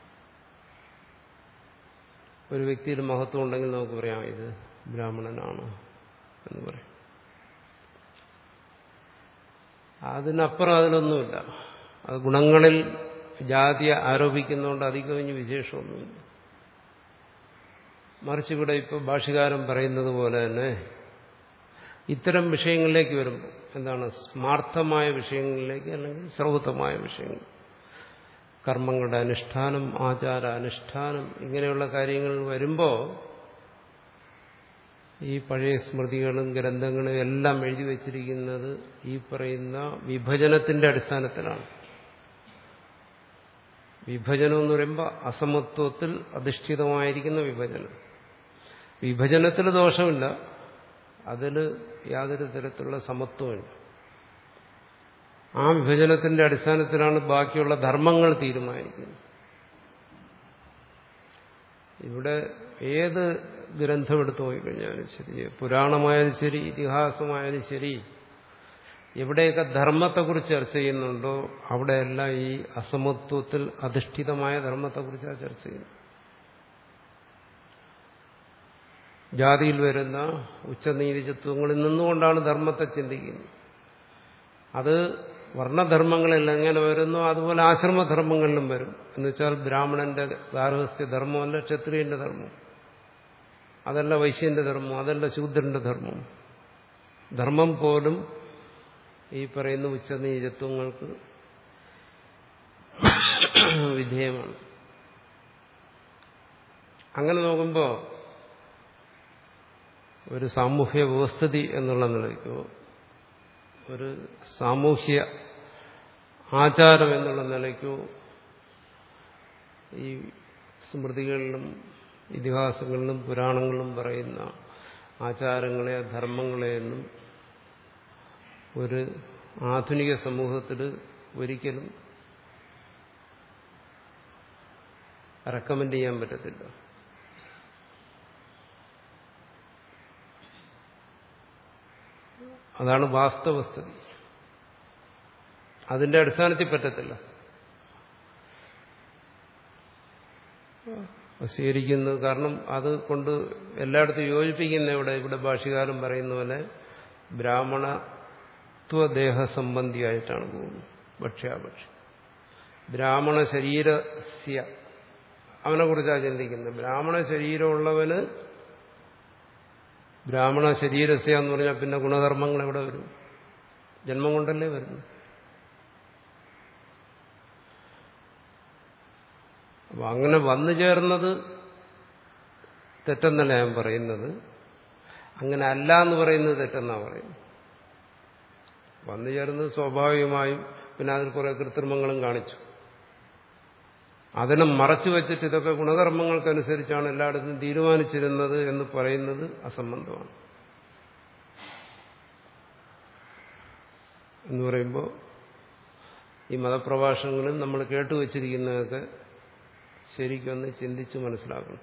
ഒരു വ്യക്തിയുടെ മഹത്വം ഉണ്ടെങ്കിൽ നമുക്ക് പറയാം ഇത് ബ്രാഹ്മണനാണ് എന്ന് പറയും അതിനപ്പുറം അതിലൊന്നുമില്ല അത് ഗുണങ്ങളിൽ ജാതിയെ ആരോപിക്കുന്നതുകൊണ്ട് അധികം ഇനി വിശേഷമൊന്നുമില്ല മറിച്ച് ഇവിടെ ഇപ്പോൾ ഭാഷകാരൻ പറയുന്നത് പോലെ തന്നെ ഇത്തരം വിഷയങ്ങളിലേക്ക് വരുമ്പോൾ എന്താണ് സ്മാർത്ഥമായ വിഷയങ്ങളിലേക്ക് അല്ലെങ്കിൽ ശ്രൗതമായ വിഷയങ്ങൾ കർമ്മങ്ങളുടെ അനുഷ്ഠാനം ആചാര അനുഷ്ഠാനം ഇങ്ങനെയുള്ള കാര്യങ്ങൾ വരുമ്പോൾ ഈ പഴയ സ്മൃതികളും ഗ്രന്ഥങ്ങളും എല്ലാം എഴുതി വച്ചിരിക്കുന്നത് ഈ പറയുന്ന വിഭജനത്തിന്റെ അടിസ്ഥാനത്തിലാണ് വിഭജനം എന്ന് പറയുമ്പോൾ അസമത്വത്തിൽ അധിഷ്ഠിതമായിരിക്കുന്ന വിഭജനം വിഭജനത്തിൽ ദോഷമില്ല അതിൽ യാതൊരു തരത്തിലുള്ള സമത്വമില്ല ആ വിഭജനത്തിന്റെ അടിസ്ഥാനത്തിലാണ് ബാക്കിയുള്ള ധർമ്മങ്ങൾ തീരുമാനിക്കുന്നത് ഇവിടെ ഏത് ഗ്രന്ഥം എടുത്തു നോക്കിക്കഴിഞ്ഞാലും ശരി പുരാണമായാലും ശരി ഇതിഹാസമായാലും ശരി എവിടെയൊക്കെ ധർമ്മത്തെക്കുറിച്ച് ചർച്ച ചെയ്യുന്നുണ്ടോ അവിടെയെല്ലാം ഈ അസമത്വത്തിൽ അധിഷ്ഠിതമായ ധർമ്മത്തെക്കുറിച്ചാണ് ചർച്ച ചെയ്യുന്നത് ജാതിയിൽ വരുന്ന ഉച്ചനീതിചത്വങ്ങളിൽ നിന്നുകൊണ്ടാണ് ധർമ്മത്തെ ചിന്തിക്കുന്നത് അത് വർണ്ണധർമ്മങ്ങളിൽ എങ്ങനെ വരുന്നു അതുപോലെ ആശ്രമധർമ്മങ്ങളിലും വരും എന്നുവെച്ചാൽ ബ്രാഹ്മണന്റെ ഗാർഹസ്ഥ്യ ധർമ്മമല്ല ക്ഷത്രിയന്റെ ധർമ്മം അതല്ല വൈശ്യന്റെ ധർമ്മം അതല്ല ശൂദ്രന്റെ ധർമ്മം ധർമ്മം പോലും ഈ പറയുന്ന ഉച്ചനീചത്വങ്ങൾക്ക് വിധേയമാണ് അങ്ങനെ നോക്കുമ്പോൾ ഒരു സാമൂഹ്യ വ്യവസ്ഥിതി എന്നുള്ള നിലയ്ക്കോ ഒരു സാമൂഹ്യ ആചാരം എന്നുള്ള നിലയ്ക്കോ ഈ സ്മൃതികളിലും ഇതിഹാസങ്ങളിലും പുരാണങ്ങളിലും പറയുന്ന ആചാരങ്ങളെ ധർമ്മങ്ങളെയൊന്നും ഒരു ആധുനിക സമൂഹത്തിൽ ഒരിക്കലും റെക്കമെൻഡ് ചെയ്യാൻ പറ്റത്തില്ല അതാണ് വാസ്തവസ്ഥിതി അതിന്റെ അടിസ്ഥാനത്തിൽ പറ്റത്തില്ല സ്വീകരിക്കുന്നത് കാരണം അത് കൊണ്ട് എല്ലായിടത്തും യോജിപ്പിക്കുന്ന ഇവിടെ ഇവിടെ ഭാഷകാലം പറയുന്ന പോലെ ബ്രാഹ്മണത്വദേഹ സംബന്ധിയായിട്ടാണ് പോകുന്നത് ഭക്ഷ്യാഭക്ഷ്യം ബ്രാഹ്മണ ശരീരസ്യ അവനെ കുറിച്ചാണ് ചിന്തിക്കുന്നത് ബ്രാഹ്മണ ശരീരമുള്ളവന് ബ്രാഹ്മണ ശരീരസ്യ എന്ന് പറഞ്ഞാൽ പിന്നെ ഗുണകർമ്മങ്ങൾ എവിടെ വരും ജന്മം കൊണ്ടല്ലേ വരുന്നു അപ്പൊ അങ്ങനെ വന്നു ചേർന്നത് തെറ്റെന്നല്ല ഞാൻ പറയുന്നത് അങ്ങനെ അല്ല എന്ന് പറയുന്നത് തെറ്റെന്നാ പറയുന്നത് വന്നു ചേർന്നത് സ്വാഭാവികമായും പിന്നെ അതിൽ കുറെ കൃത്രിമങ്ങളും കാണിച്ചു അതിനെ മറച്ചു വെച്ചിട്ട് ഇതൊക്കെ ഗുണകർമ്മങ്ങൾക്കനുസരിച്ചാണ് എല്ലായിടത്തും തീരുമാനിച്ചിരുന്നത് എന്ന് പറയുന്നത് അസംബന്ധമാണ് എന്ന് പറയുമ്പോൾ ഈ മതപ്രഭാഷണങ്ങളിൽ നമ്മൾ കേട്ടുവച്ചിരിക്കുന്നതൊക്കെ ശരിക്കൊന്ന് ചിന്തിച്ച് മനസ്സിലാക്കണം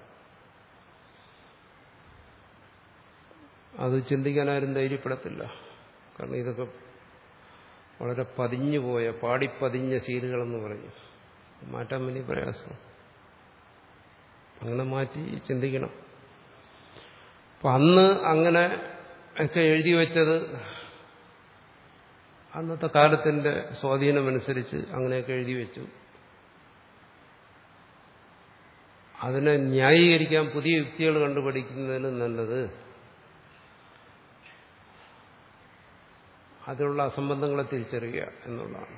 അത് ചിന്തിക്കാൻ ആരും ധൈര്യപ്പെടത്തില്ല കാരണം ഇതൊക്കെ വളരെ പതിഞ്ഞു പോയ പാടിപ്പതിഞ്ഞ ശീലുകളെന്ന് പറഞ്ഞു മാറ്റാൻ വലിയ പ്രയാസം അങ്ങനെ മാറ്റി ചിന്തിക്കണം അപ്പൊ അന്ന് അങ്ങനെ ഒക്കെ എഴുതി വെച്ചത് അന്നത്തെ കാലത്തിന്റെ സ്വാധീനമനുസരിച്ച് അങ്ങനെയൊക്കെ എഴുതി വെച്ചു അതിനെ ന്യായീകരിക്കാൻ പുതിയ യുക്തികൾ കണ്ടുപിടിക്കുന്നതിലും നല്ലത് അതിലുള്ള അസംബന്ധങ്ങളെ തിരിച്ചറിയുക എന്നുള്ളതാണ്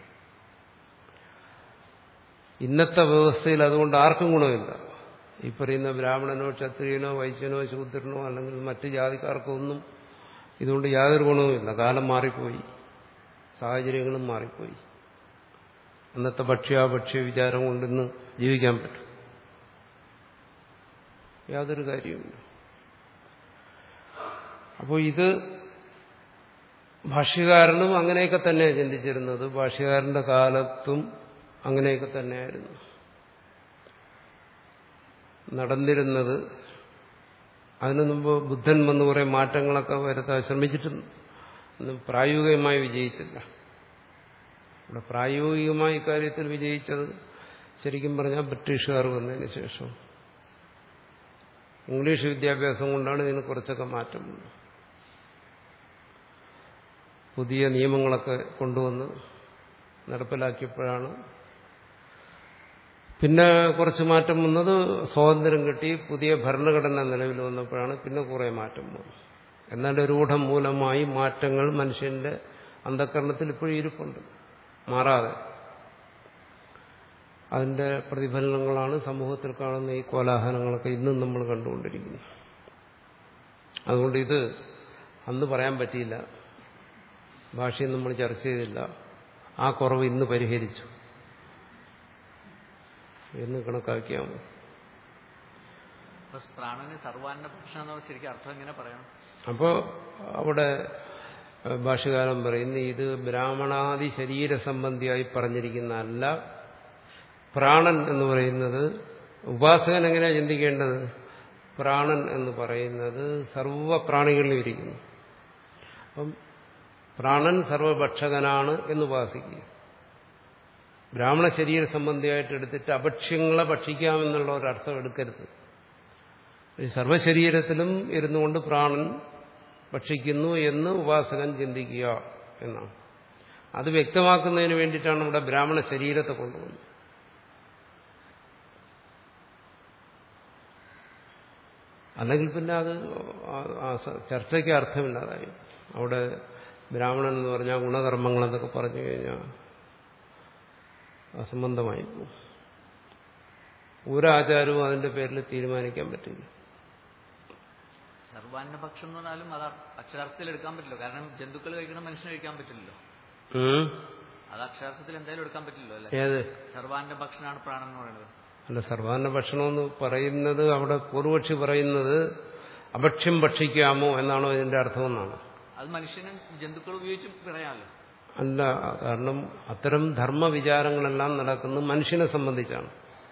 ഇന്നത്തെ വ്യവസ്ഥയിൽ അതുകൊണ്ട് ആർക്കും ഗുണമില്ല ഈ പറയുന്ന ബ്രാഹ്മണനോ ക്ഷത്രിയനോ വൈശ്യനോ ശൂദ്രനോ അല്ലെങ്കിൽ മറ്റു ജാതിക്കാർക്കോ ഒന്നും ഇതുകൊണ്ട് യാതൊരു ഗുണവുമില്ല കാലം മാറിപ്പോയി സാഹചര്യങ്ങളും മാറിപ്പോയി അന്നത്തെ ഭക്ഷ്യാഭക്ഷ്യ വിചാരം കൊണ്ടിന്ന് ജീവിക്കാൻ പറ്റും യാതൊരു കാര്യവുമില്ല അപ്പോൾ ഇത് ഭാഷ്യകാരനും അങ്ങനെയൊക്കെ തന്നെയാണ് ചിന്തിച്ചിരുന്നത് ഭാഷ്യകാരന്റെ കാലത്തും അങ്ങനെയൊക്കെ തന്നെയായിരുന്നു നടന്നിരുന്നത് അതിനു മുമ്പ് ബുദ്ധൻ വന്ന് കുറെ മാറ്റങ്ങളൊക്കെ വരുത്താൻ ശ്രമിച്ചിട്ടുണ്ട് ഒന്നും പ്രായോഗികമായി വിജയിച്ചില്ല ഇവിടെ പ്രായോഗികമായി ഇക്കാര്യത്തിൽ വിജയിച്ചത് ശരിക്കും പറഞ്ഞാൽ ബ്രിട്ടീഷുകാർ വന്നതിന് ശേഷം ഇംഗ്ലീഷ് വിദ്യാഭ്യാസം കൊണ്ടാണ് ഇതിന് കുറച്ചൊക്കെ മാറ്റം വന്നത് പുതിയ നിയമങ്ങളൊക്കെ കൊണ്ടുവന്ന് നടപ്പിലാക്കിയപ്പോഴാണ് പിന്നെ കുറച്ച് മാറ്റം വന്നത് സ്വാതന്ത്ര്യം കിട്ടി പുതിയ ഭരണഘടന നിലവിൽ വന്നപ്പോഴാണ് പിന്നെ കുറേ മാറ്റം വന്നു എന്നാൽ രൂഢം മൂലമായി മാറ്റങ്ങൾ മനുഷ്യന്റെ അന്ധകരണത്തിൽ ഇപ്പോഴും ഇരിപ്പുണ്ട് മാറാതെ അതിന്റെ പ്രതിഫലനങ്ങളാണ് സമൂഹത്തിൽ കാണുന്ന ഈ കോലാഹലങ്ങളൊക്കെ ഇന്നും നമ്മൾ കണ്ടുകൊണ്ടിരിക്കുന്നത് അതുകൊണ്ട് ഇത് അന്ന് പറയാൻ പറ്റിയില്ല ഭാഷയും നമ്മൾ ചർച്ച ചെയ്തില്ല ആ കുറവ് ഇന്ന് പരിഹരിച്ചു എന്ന് കണക്കാക്കിയാൽ മതി അപ്പൊ പ്രാണന് സർവാന്ന ഭക്ഷണം എന്ന് ശരിക്കും അർത്ഥം എങ്ങനെ പറയണം അപ്പോൾ അവിടെ ഭാഷകാലം പറയുന്നു ഇത് ബ്രാഹ്മണാദി ശരീര സംബന്ധിയായി പറഞ്ഞിരിക്കുന്നതല്ല പ്രാണൻ എന്ന് പറയുന്നത് ഉപാസകൻ എങ്ങനെയാണ് ചിന്തിക്കേണ്ടത് പ്രാണൻ എന്ന് പറയുന്നത് സർവ പ്രാണികളിലും ഇരിക്കുന്നു അപ്പം പ്രാണൻ സർവഭക്ഷകനാണ് എന്ന് ഉപാസിക്കുക ബ്രാഹ്മണ ശരീര സംബന്ധിയായിട്ട് എടുത്തിട്ട് അഭക്ഷ്യങ്ങളെ ഭക്ഷിക്കാമെന്നുള്ള ഒരർത്ഥം എടുക്കരുത് ഈ സർവശരീരത്തിലും ഇരുന്നുകൊണ്ട് പ്രാണൻ ഭക്ഷിക്കുന്നു എന്ന് ഉപാസകൻ ചിന്തിക്കുക എന്നാണ് അത് വ്യക്തമാക്കുന്നതിന് വേണ്ടിയിട്ടാണ് ഇവിടെ ബ്രാഹ്മണ ശരീരത്തെ കൊണ്ടുവന്നത് അല്ലെങ്കിൽ പിന്നെ അത് ആ- ആ സ- ചർച്ചയ്ക്ക് അർത്ഥമില്ലാതായി അവിടെ ബ്രാഹ്മണൻ എന്ന് പറഞ്ഞാൽ ഗുണകർമ്മങ്ങളെന്നൊക്കെ പറഞ്ഞു കഴിഞ്ഞാൽ അസംബന്ധമായി പോകും ഒരാചാരവും അതിന്റെ പേരിൽ തീരുമാനിക്കാൻ പറ്റില്ല സർവാന്നഭക്ഷം എന്ന് പറഞ്ഞാലും അത് അക്ഷരാർത്ഥത്തിൽ എടുക്കാൻ പറ്റില്ല കാരണം ജന്തുക്കൾ കഴിക്കണം മനുഷ്യന് കഴിക്കാൻ പറ്റില്ലല്ലോ ഉം? അത് അക്ഷരാർത്ഥത്തിൽ എന്തായാലും എടുക്കാൻ പറ്റില്ലല്ലോ അല്ലെ ഏത് സർവാന്ന ഭക്ഷണമാണ് പ്രാണൻ എന്ന് പറയുന്നത് അല്ല സർവാന്ന ഭക്ഷണമെന്ന് പറയുന്നത് അവിടെ പൂർവക്ഷി പറയുന്നത് അഭക്ഷ്യം ഭക്ഷിക്കാമോ എന്നാണോ ഇതിന്റെ അർത്ഥമെന്നാണ് അത് മനുഷ്യനും ജന്തുക്കൾ ഉപയോഗിച്ച് പറയാമല്ലോ അല്ല കാരണം അത്തരം ധർമ്മവിചാരങ്ങളെല്ലാം നടക്കുന്നത് മനുഷ്യനെ സംബന്ധിച്ചാണ്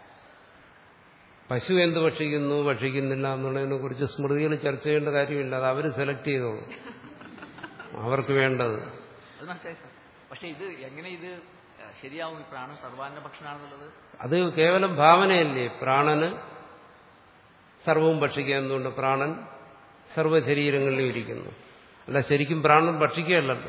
പശു എന്ത് ഭക്ഷിക്കുന്നു ഭക്ഷിക്കുന്നില്ല എന്നുള്ളതിനെ കുറിച്ച് സ്മൃതികൾ ചർച്ച ചെയ്യേണ്ട കാര്യമില്ല അത് അവർ സെലക്ട് ചെയ്തോളൂ അവർക്ക് വേണ്ടത് അത് മനസ്സിലായി സാർ പക്ഷെ ഇത് എങ്ങനെ ഇത് ഏഹ്, ശരിയാവും ഈ പ്രാണൻ സർവാന്ന ഭക്ഷണമാണെന്നുള്ളത് അത് കേവലം ഭാവനയല്ലേ പ്രാണന് സർവവും ഭക്ഷിക്കുക എന്തുകൊണ്ട് പ്രാണൻ സർവ്വശരീരങ്ങളിലും ഇരിക്കുന്നു അല്ല ശരിക്കും പ്രാണൻ ഭക്ഷിക്കുകയല്ലല്ലോ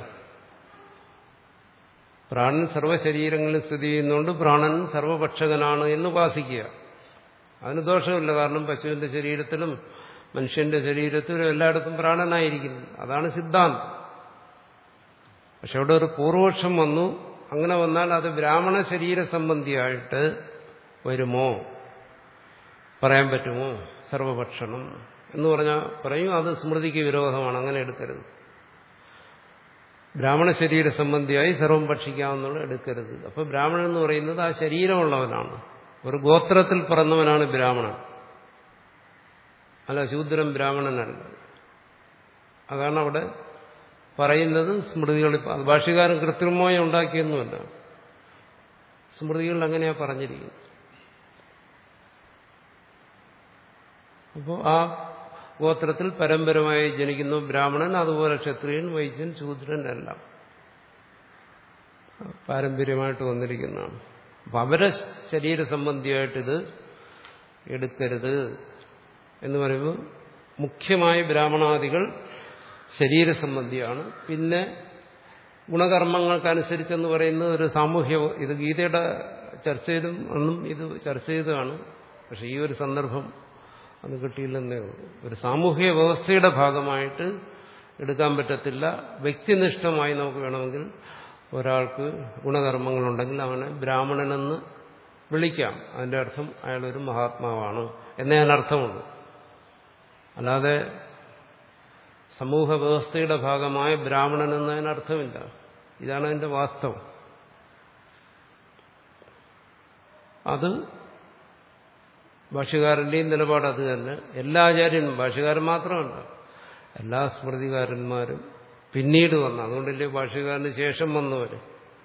പ്രാണൻ സർവ്വശരീരങ്ങളിൽ സ്ഥിതി ചെയ്യുന്നതുകൊണ്ട് പ്രാണൻ സർവഭക്ഷകനാണ് എന്ന് ഉപാസിക്കുക അതിന് ദോഷമില്ല കാരണം പശുവിന്റെ ശരീരത്തിലും മനുഷ്യന്റെ ശരീരത്തിലും എല്ലായിടത്തും പ്രാണനായിരിക്കുന്നു അതാണ് സിദ്ധാന്തം പക്ഷെ അവിടെ ഒരു പൂർവപക്ഷം വന്നു അങ്ങനെ വന്നാൽ അത് ബ്രാഹ്മണ ശരീര സംബന്ധിയായിട്ട് വരുമോ പറയാൻ പറ്റുമോ സർവഭക്ഷണം എന്ന് പറഞ്ഞാൽ പറയും അത് സ്മൃതിക്ക് വിരോധമാണ് അങ്ങനെ എടുക്കരുത് ബ്രാഹ്മണ ശരീര സംബന്ധിയായി സർവം ഭക്ഷിക്കാമെന്നുള്ള എടുക്കരുത് അപ്പൊ ബ്രാഹ്മണൻ എന്ന് പറയുന്നത് ആ ശരീരമുള്ളവനാണ് ഒരു ഗോത്രത്തിൽ പിറന്നവനാണ് ബ്രാഹ്മണൻ അല്ല ശൂദ്രൻ ബ്രാഹ്മണനല്ല അതാണ് അവിടെ പറയുന്നത് സ്മൃതികൾ അത് ഭാഷ്യകാരൻ കൃത്രിമമായി ഉണ്ടാക്കിയൊന്നുമല്ല സ്മൃതികളിൽ അങ്ങനെയാ പറഞ്ഞിരിക്കുന്നത് അപ്പോൾ ആ ഗോത്രത്തിൽ പരമ്പരമായി ജനിക്കുന്ന ബ്രാഹ്മണൻ അതുപോലെ ക്ഷത്രിയൻ വൈശ്യൻ ശൂദ്രൻ എല്ലാം പാരമ്പര്യമായിട്ട് വന്നിരിക്കുന്നതാണ് അപ്പം അവരെ ശരീര സംബന്ധിയായിട്ടിത് എടുക്കരുത് എന്ന് പറയുമ്പോൾ മുഖ്യമായ ബ്രാഹ്മണാദികൾ ശരീരസംബന്ധിയാണ് പിന്നെ ഗുണകർമ്മങ്ങൾക്കനുസരിച്ചെന്ന് പറയുന്നത് ഒരു സാമൂഹ്യ ഇത് ഗീതയുടെ ചർച്ചയിലും അന്നും ഇത് ചർച്ച ചെയ്തതാണ് പക്ഷെ ഈ ഒരു സന്ദർഭം അത് കിട്ടിയില്ലെന്നേ ഉള്ളൂ ഒരു സാമൂഹ്യ വ്യവസ്ഥയുടെ ഭാഗമായിട്ട് എടുക്കാൻ പറ്റത്തില്ല വ്യക്തിനിഷ്ഠമായി നമുക്ക് വേണമെങ്കിൽ ഒരാൾക്ക് ഗുണകർമ്മങ്ങളുണ്ടെങ്കിൽ അവനെ ബ്രാഹ്മണനെന്ന് വിളിക്കാം അതിന്റെ അർത്ഥം അയാളൊരു മഹാത്മാവാണ് എന്നേ അതിനർത്ഥമുള്ളൂ അല്ലാതെ സമൂഹ വ്യവസ്ഥയുടെ ഭാഗമായ ബ്രാഹ്മണൻ എന്നതിനർത്ഥമില്ല ഇതാണ് അതിന്റെ വാസ്തവം അത് ഭാഷ്യകാരന്റെയും നിലപാട് അത് തന്നെ എല്ലാ ആചാര്യനും ഭാഷ്യകാരൻ മാത്രമല്ല എല്ലാ സ്മൃതികാരന്മാരും പിന്നീട് വന്നു അതുകൊണ്ടല്ലേ ഭാഷ്യകാരന് ശേഷം വന്നവര്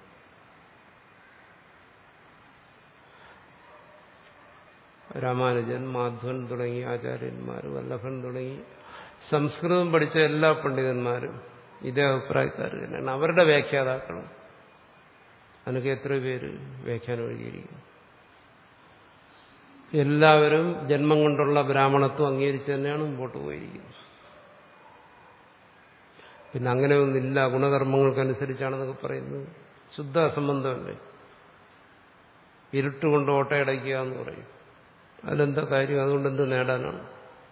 രാമാനുജൻ മാധ്വൻ തുടങ്ങിയ ആചാര്യന്മാർ വല്ലഭൻ തുടങ്ങി സംസ്കൃതം പഠിച്ച എല്ലാ പണ്ഡിതന്മാരും ഇതേ അഭിപ്രായക്കാർ തന്നെയാണ് അവരുടെ വ്യാഖ്യാതാക്കളും അതിനൊക്കെ എത്ര പേര് വ്യാഖ്യാനം എഴുതിയിരിക്കുന്നു എല്ലാവരും ജന്മം കൊണ്ടുള്ള ബ്രാഹ്മണത്വം അംഗീകരിച്ച് തന്നെയാണ് മുമ്പോട്ട് പോയിരിക്കുന്നത് പിന്നെ അങ്ങനെയൊന്നില്ല ഗുണകർമ്മങ്ങൾക്കനുസരിച്ചാണെന്നൊക്കെ പറയുന്നത് ശുദ്ധ അസംബന്ധമല്ലേ ഇരുട്ടുകൊണ്ട് ഓട്ടയടയ്ക്കുക എന്ന് പറയും അതിലെന്താ കാര്യം അതുകൊണ്ട് എന്ത് നേടാനാണ്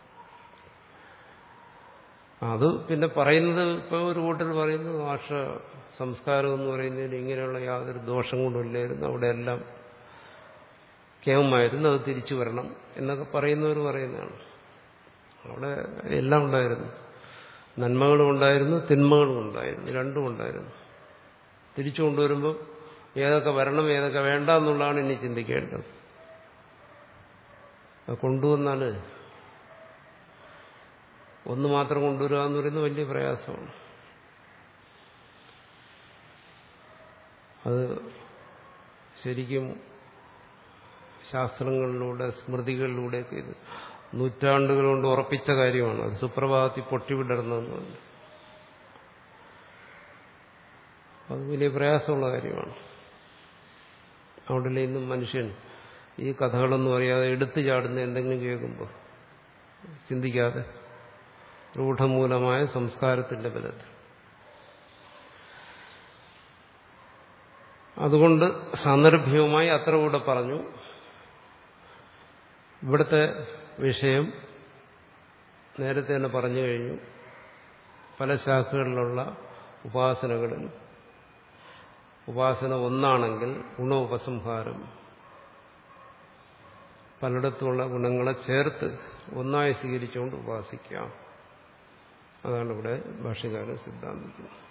അത് പിന്നെ പറയുന്നത് ഇപ്പോൾ ഒരു കൂട്ടർ പറയുന്നു ഭാഷ സംസ്കാരം എന്ന് പറയുന്നതിന് ഇങ്ങനെയുള്ള യാതൊരു ദോഷങ്ങളും ഇല്ലായിരുന്നു അവിടെയെല്ലാം കേമമായിരുന്നു അത് തിരിച്ചു വരണം എന്നൊക്കെ പറയുന്നവർ പറയുന്നതാണ് അവിടെ എല്ലാം ഉണ്ടായിരുന്നു നന്മകളും ഉണ്ടായിരുന്നു തിന്മകളും ഉണ്ടായിരുന്നു രണ്ടും ഉണ്ടായിരുന്നു തിരിച്ചു കൊണ്ടുവരുമ്പോൾ ഏതൊക്കെ വരണം ഏതൊക്കെ വേണ്ട എന്നുള്ളതാണ് ഇനി ചിന്തിക്കേണ്ടത് അത് കൊണ്ടുവന്നാൽ ഒന്ന് മാത്രം കൊണ്ടുവരിക എന്ന് പറയുന്നത് വലിയ പ്രയാസമാണ് അത് ശരിക്കും ശാസ്ത്രങ്ങളിലൂടെ സ്മൃതികളിലൂടെയൊക്കെ ഇത് നൂറ്റാണ്ടുകൾ കൊണ്ട് ഉറപ്പിച്ച കാര്യമാണ് അത് സുപ്രഭാതത്തിൽ പൊട്ടിവിടർന്നതെന്ന് പറഞ്ഞു അത് വലിയ പ്രയാസമുള്ള കാര്യമാണ് അവിടെ ഇന്നും മനുഷ്യൻ ഈ കഥകളൊന്നും അറിയാതെ എടുത്തു ചാടുന്ന എന്തെങ്കിലും കേൾക്കുമ്പോൾ ചിന്തിക്കാതെ രൂഢമൂലമായ സംസ്കാരത്തിന്റെ ബലത്തിൽ അതുകൊണ്ട് സാന്ദർഭ്യവുമായി അത്ര കൂടെ പറഞ്ഞു ഇവിടുത്തെ വിഷയം നേരത്തെ തന്നെ പറഞ്ഞു കഴിഞ്ഞു പല ശാഖകളിലുള്ള ഉപാസനകളിൽ ഉപാസന ഒന്നാണെങ്കിൽ ഗുണോപസംഹാരം പലയിടത്തുമുള്ള ഗുണങ്ങളെ ചേർത്ത് ഒന്നായി സ്വീകരിച്ചുകൊണ്ട് ഉപാസിക്കാം അതാണ് ഇവിടെ ഭാഷകാരൻ സിദ്ധാന്തിക്കുന്നത്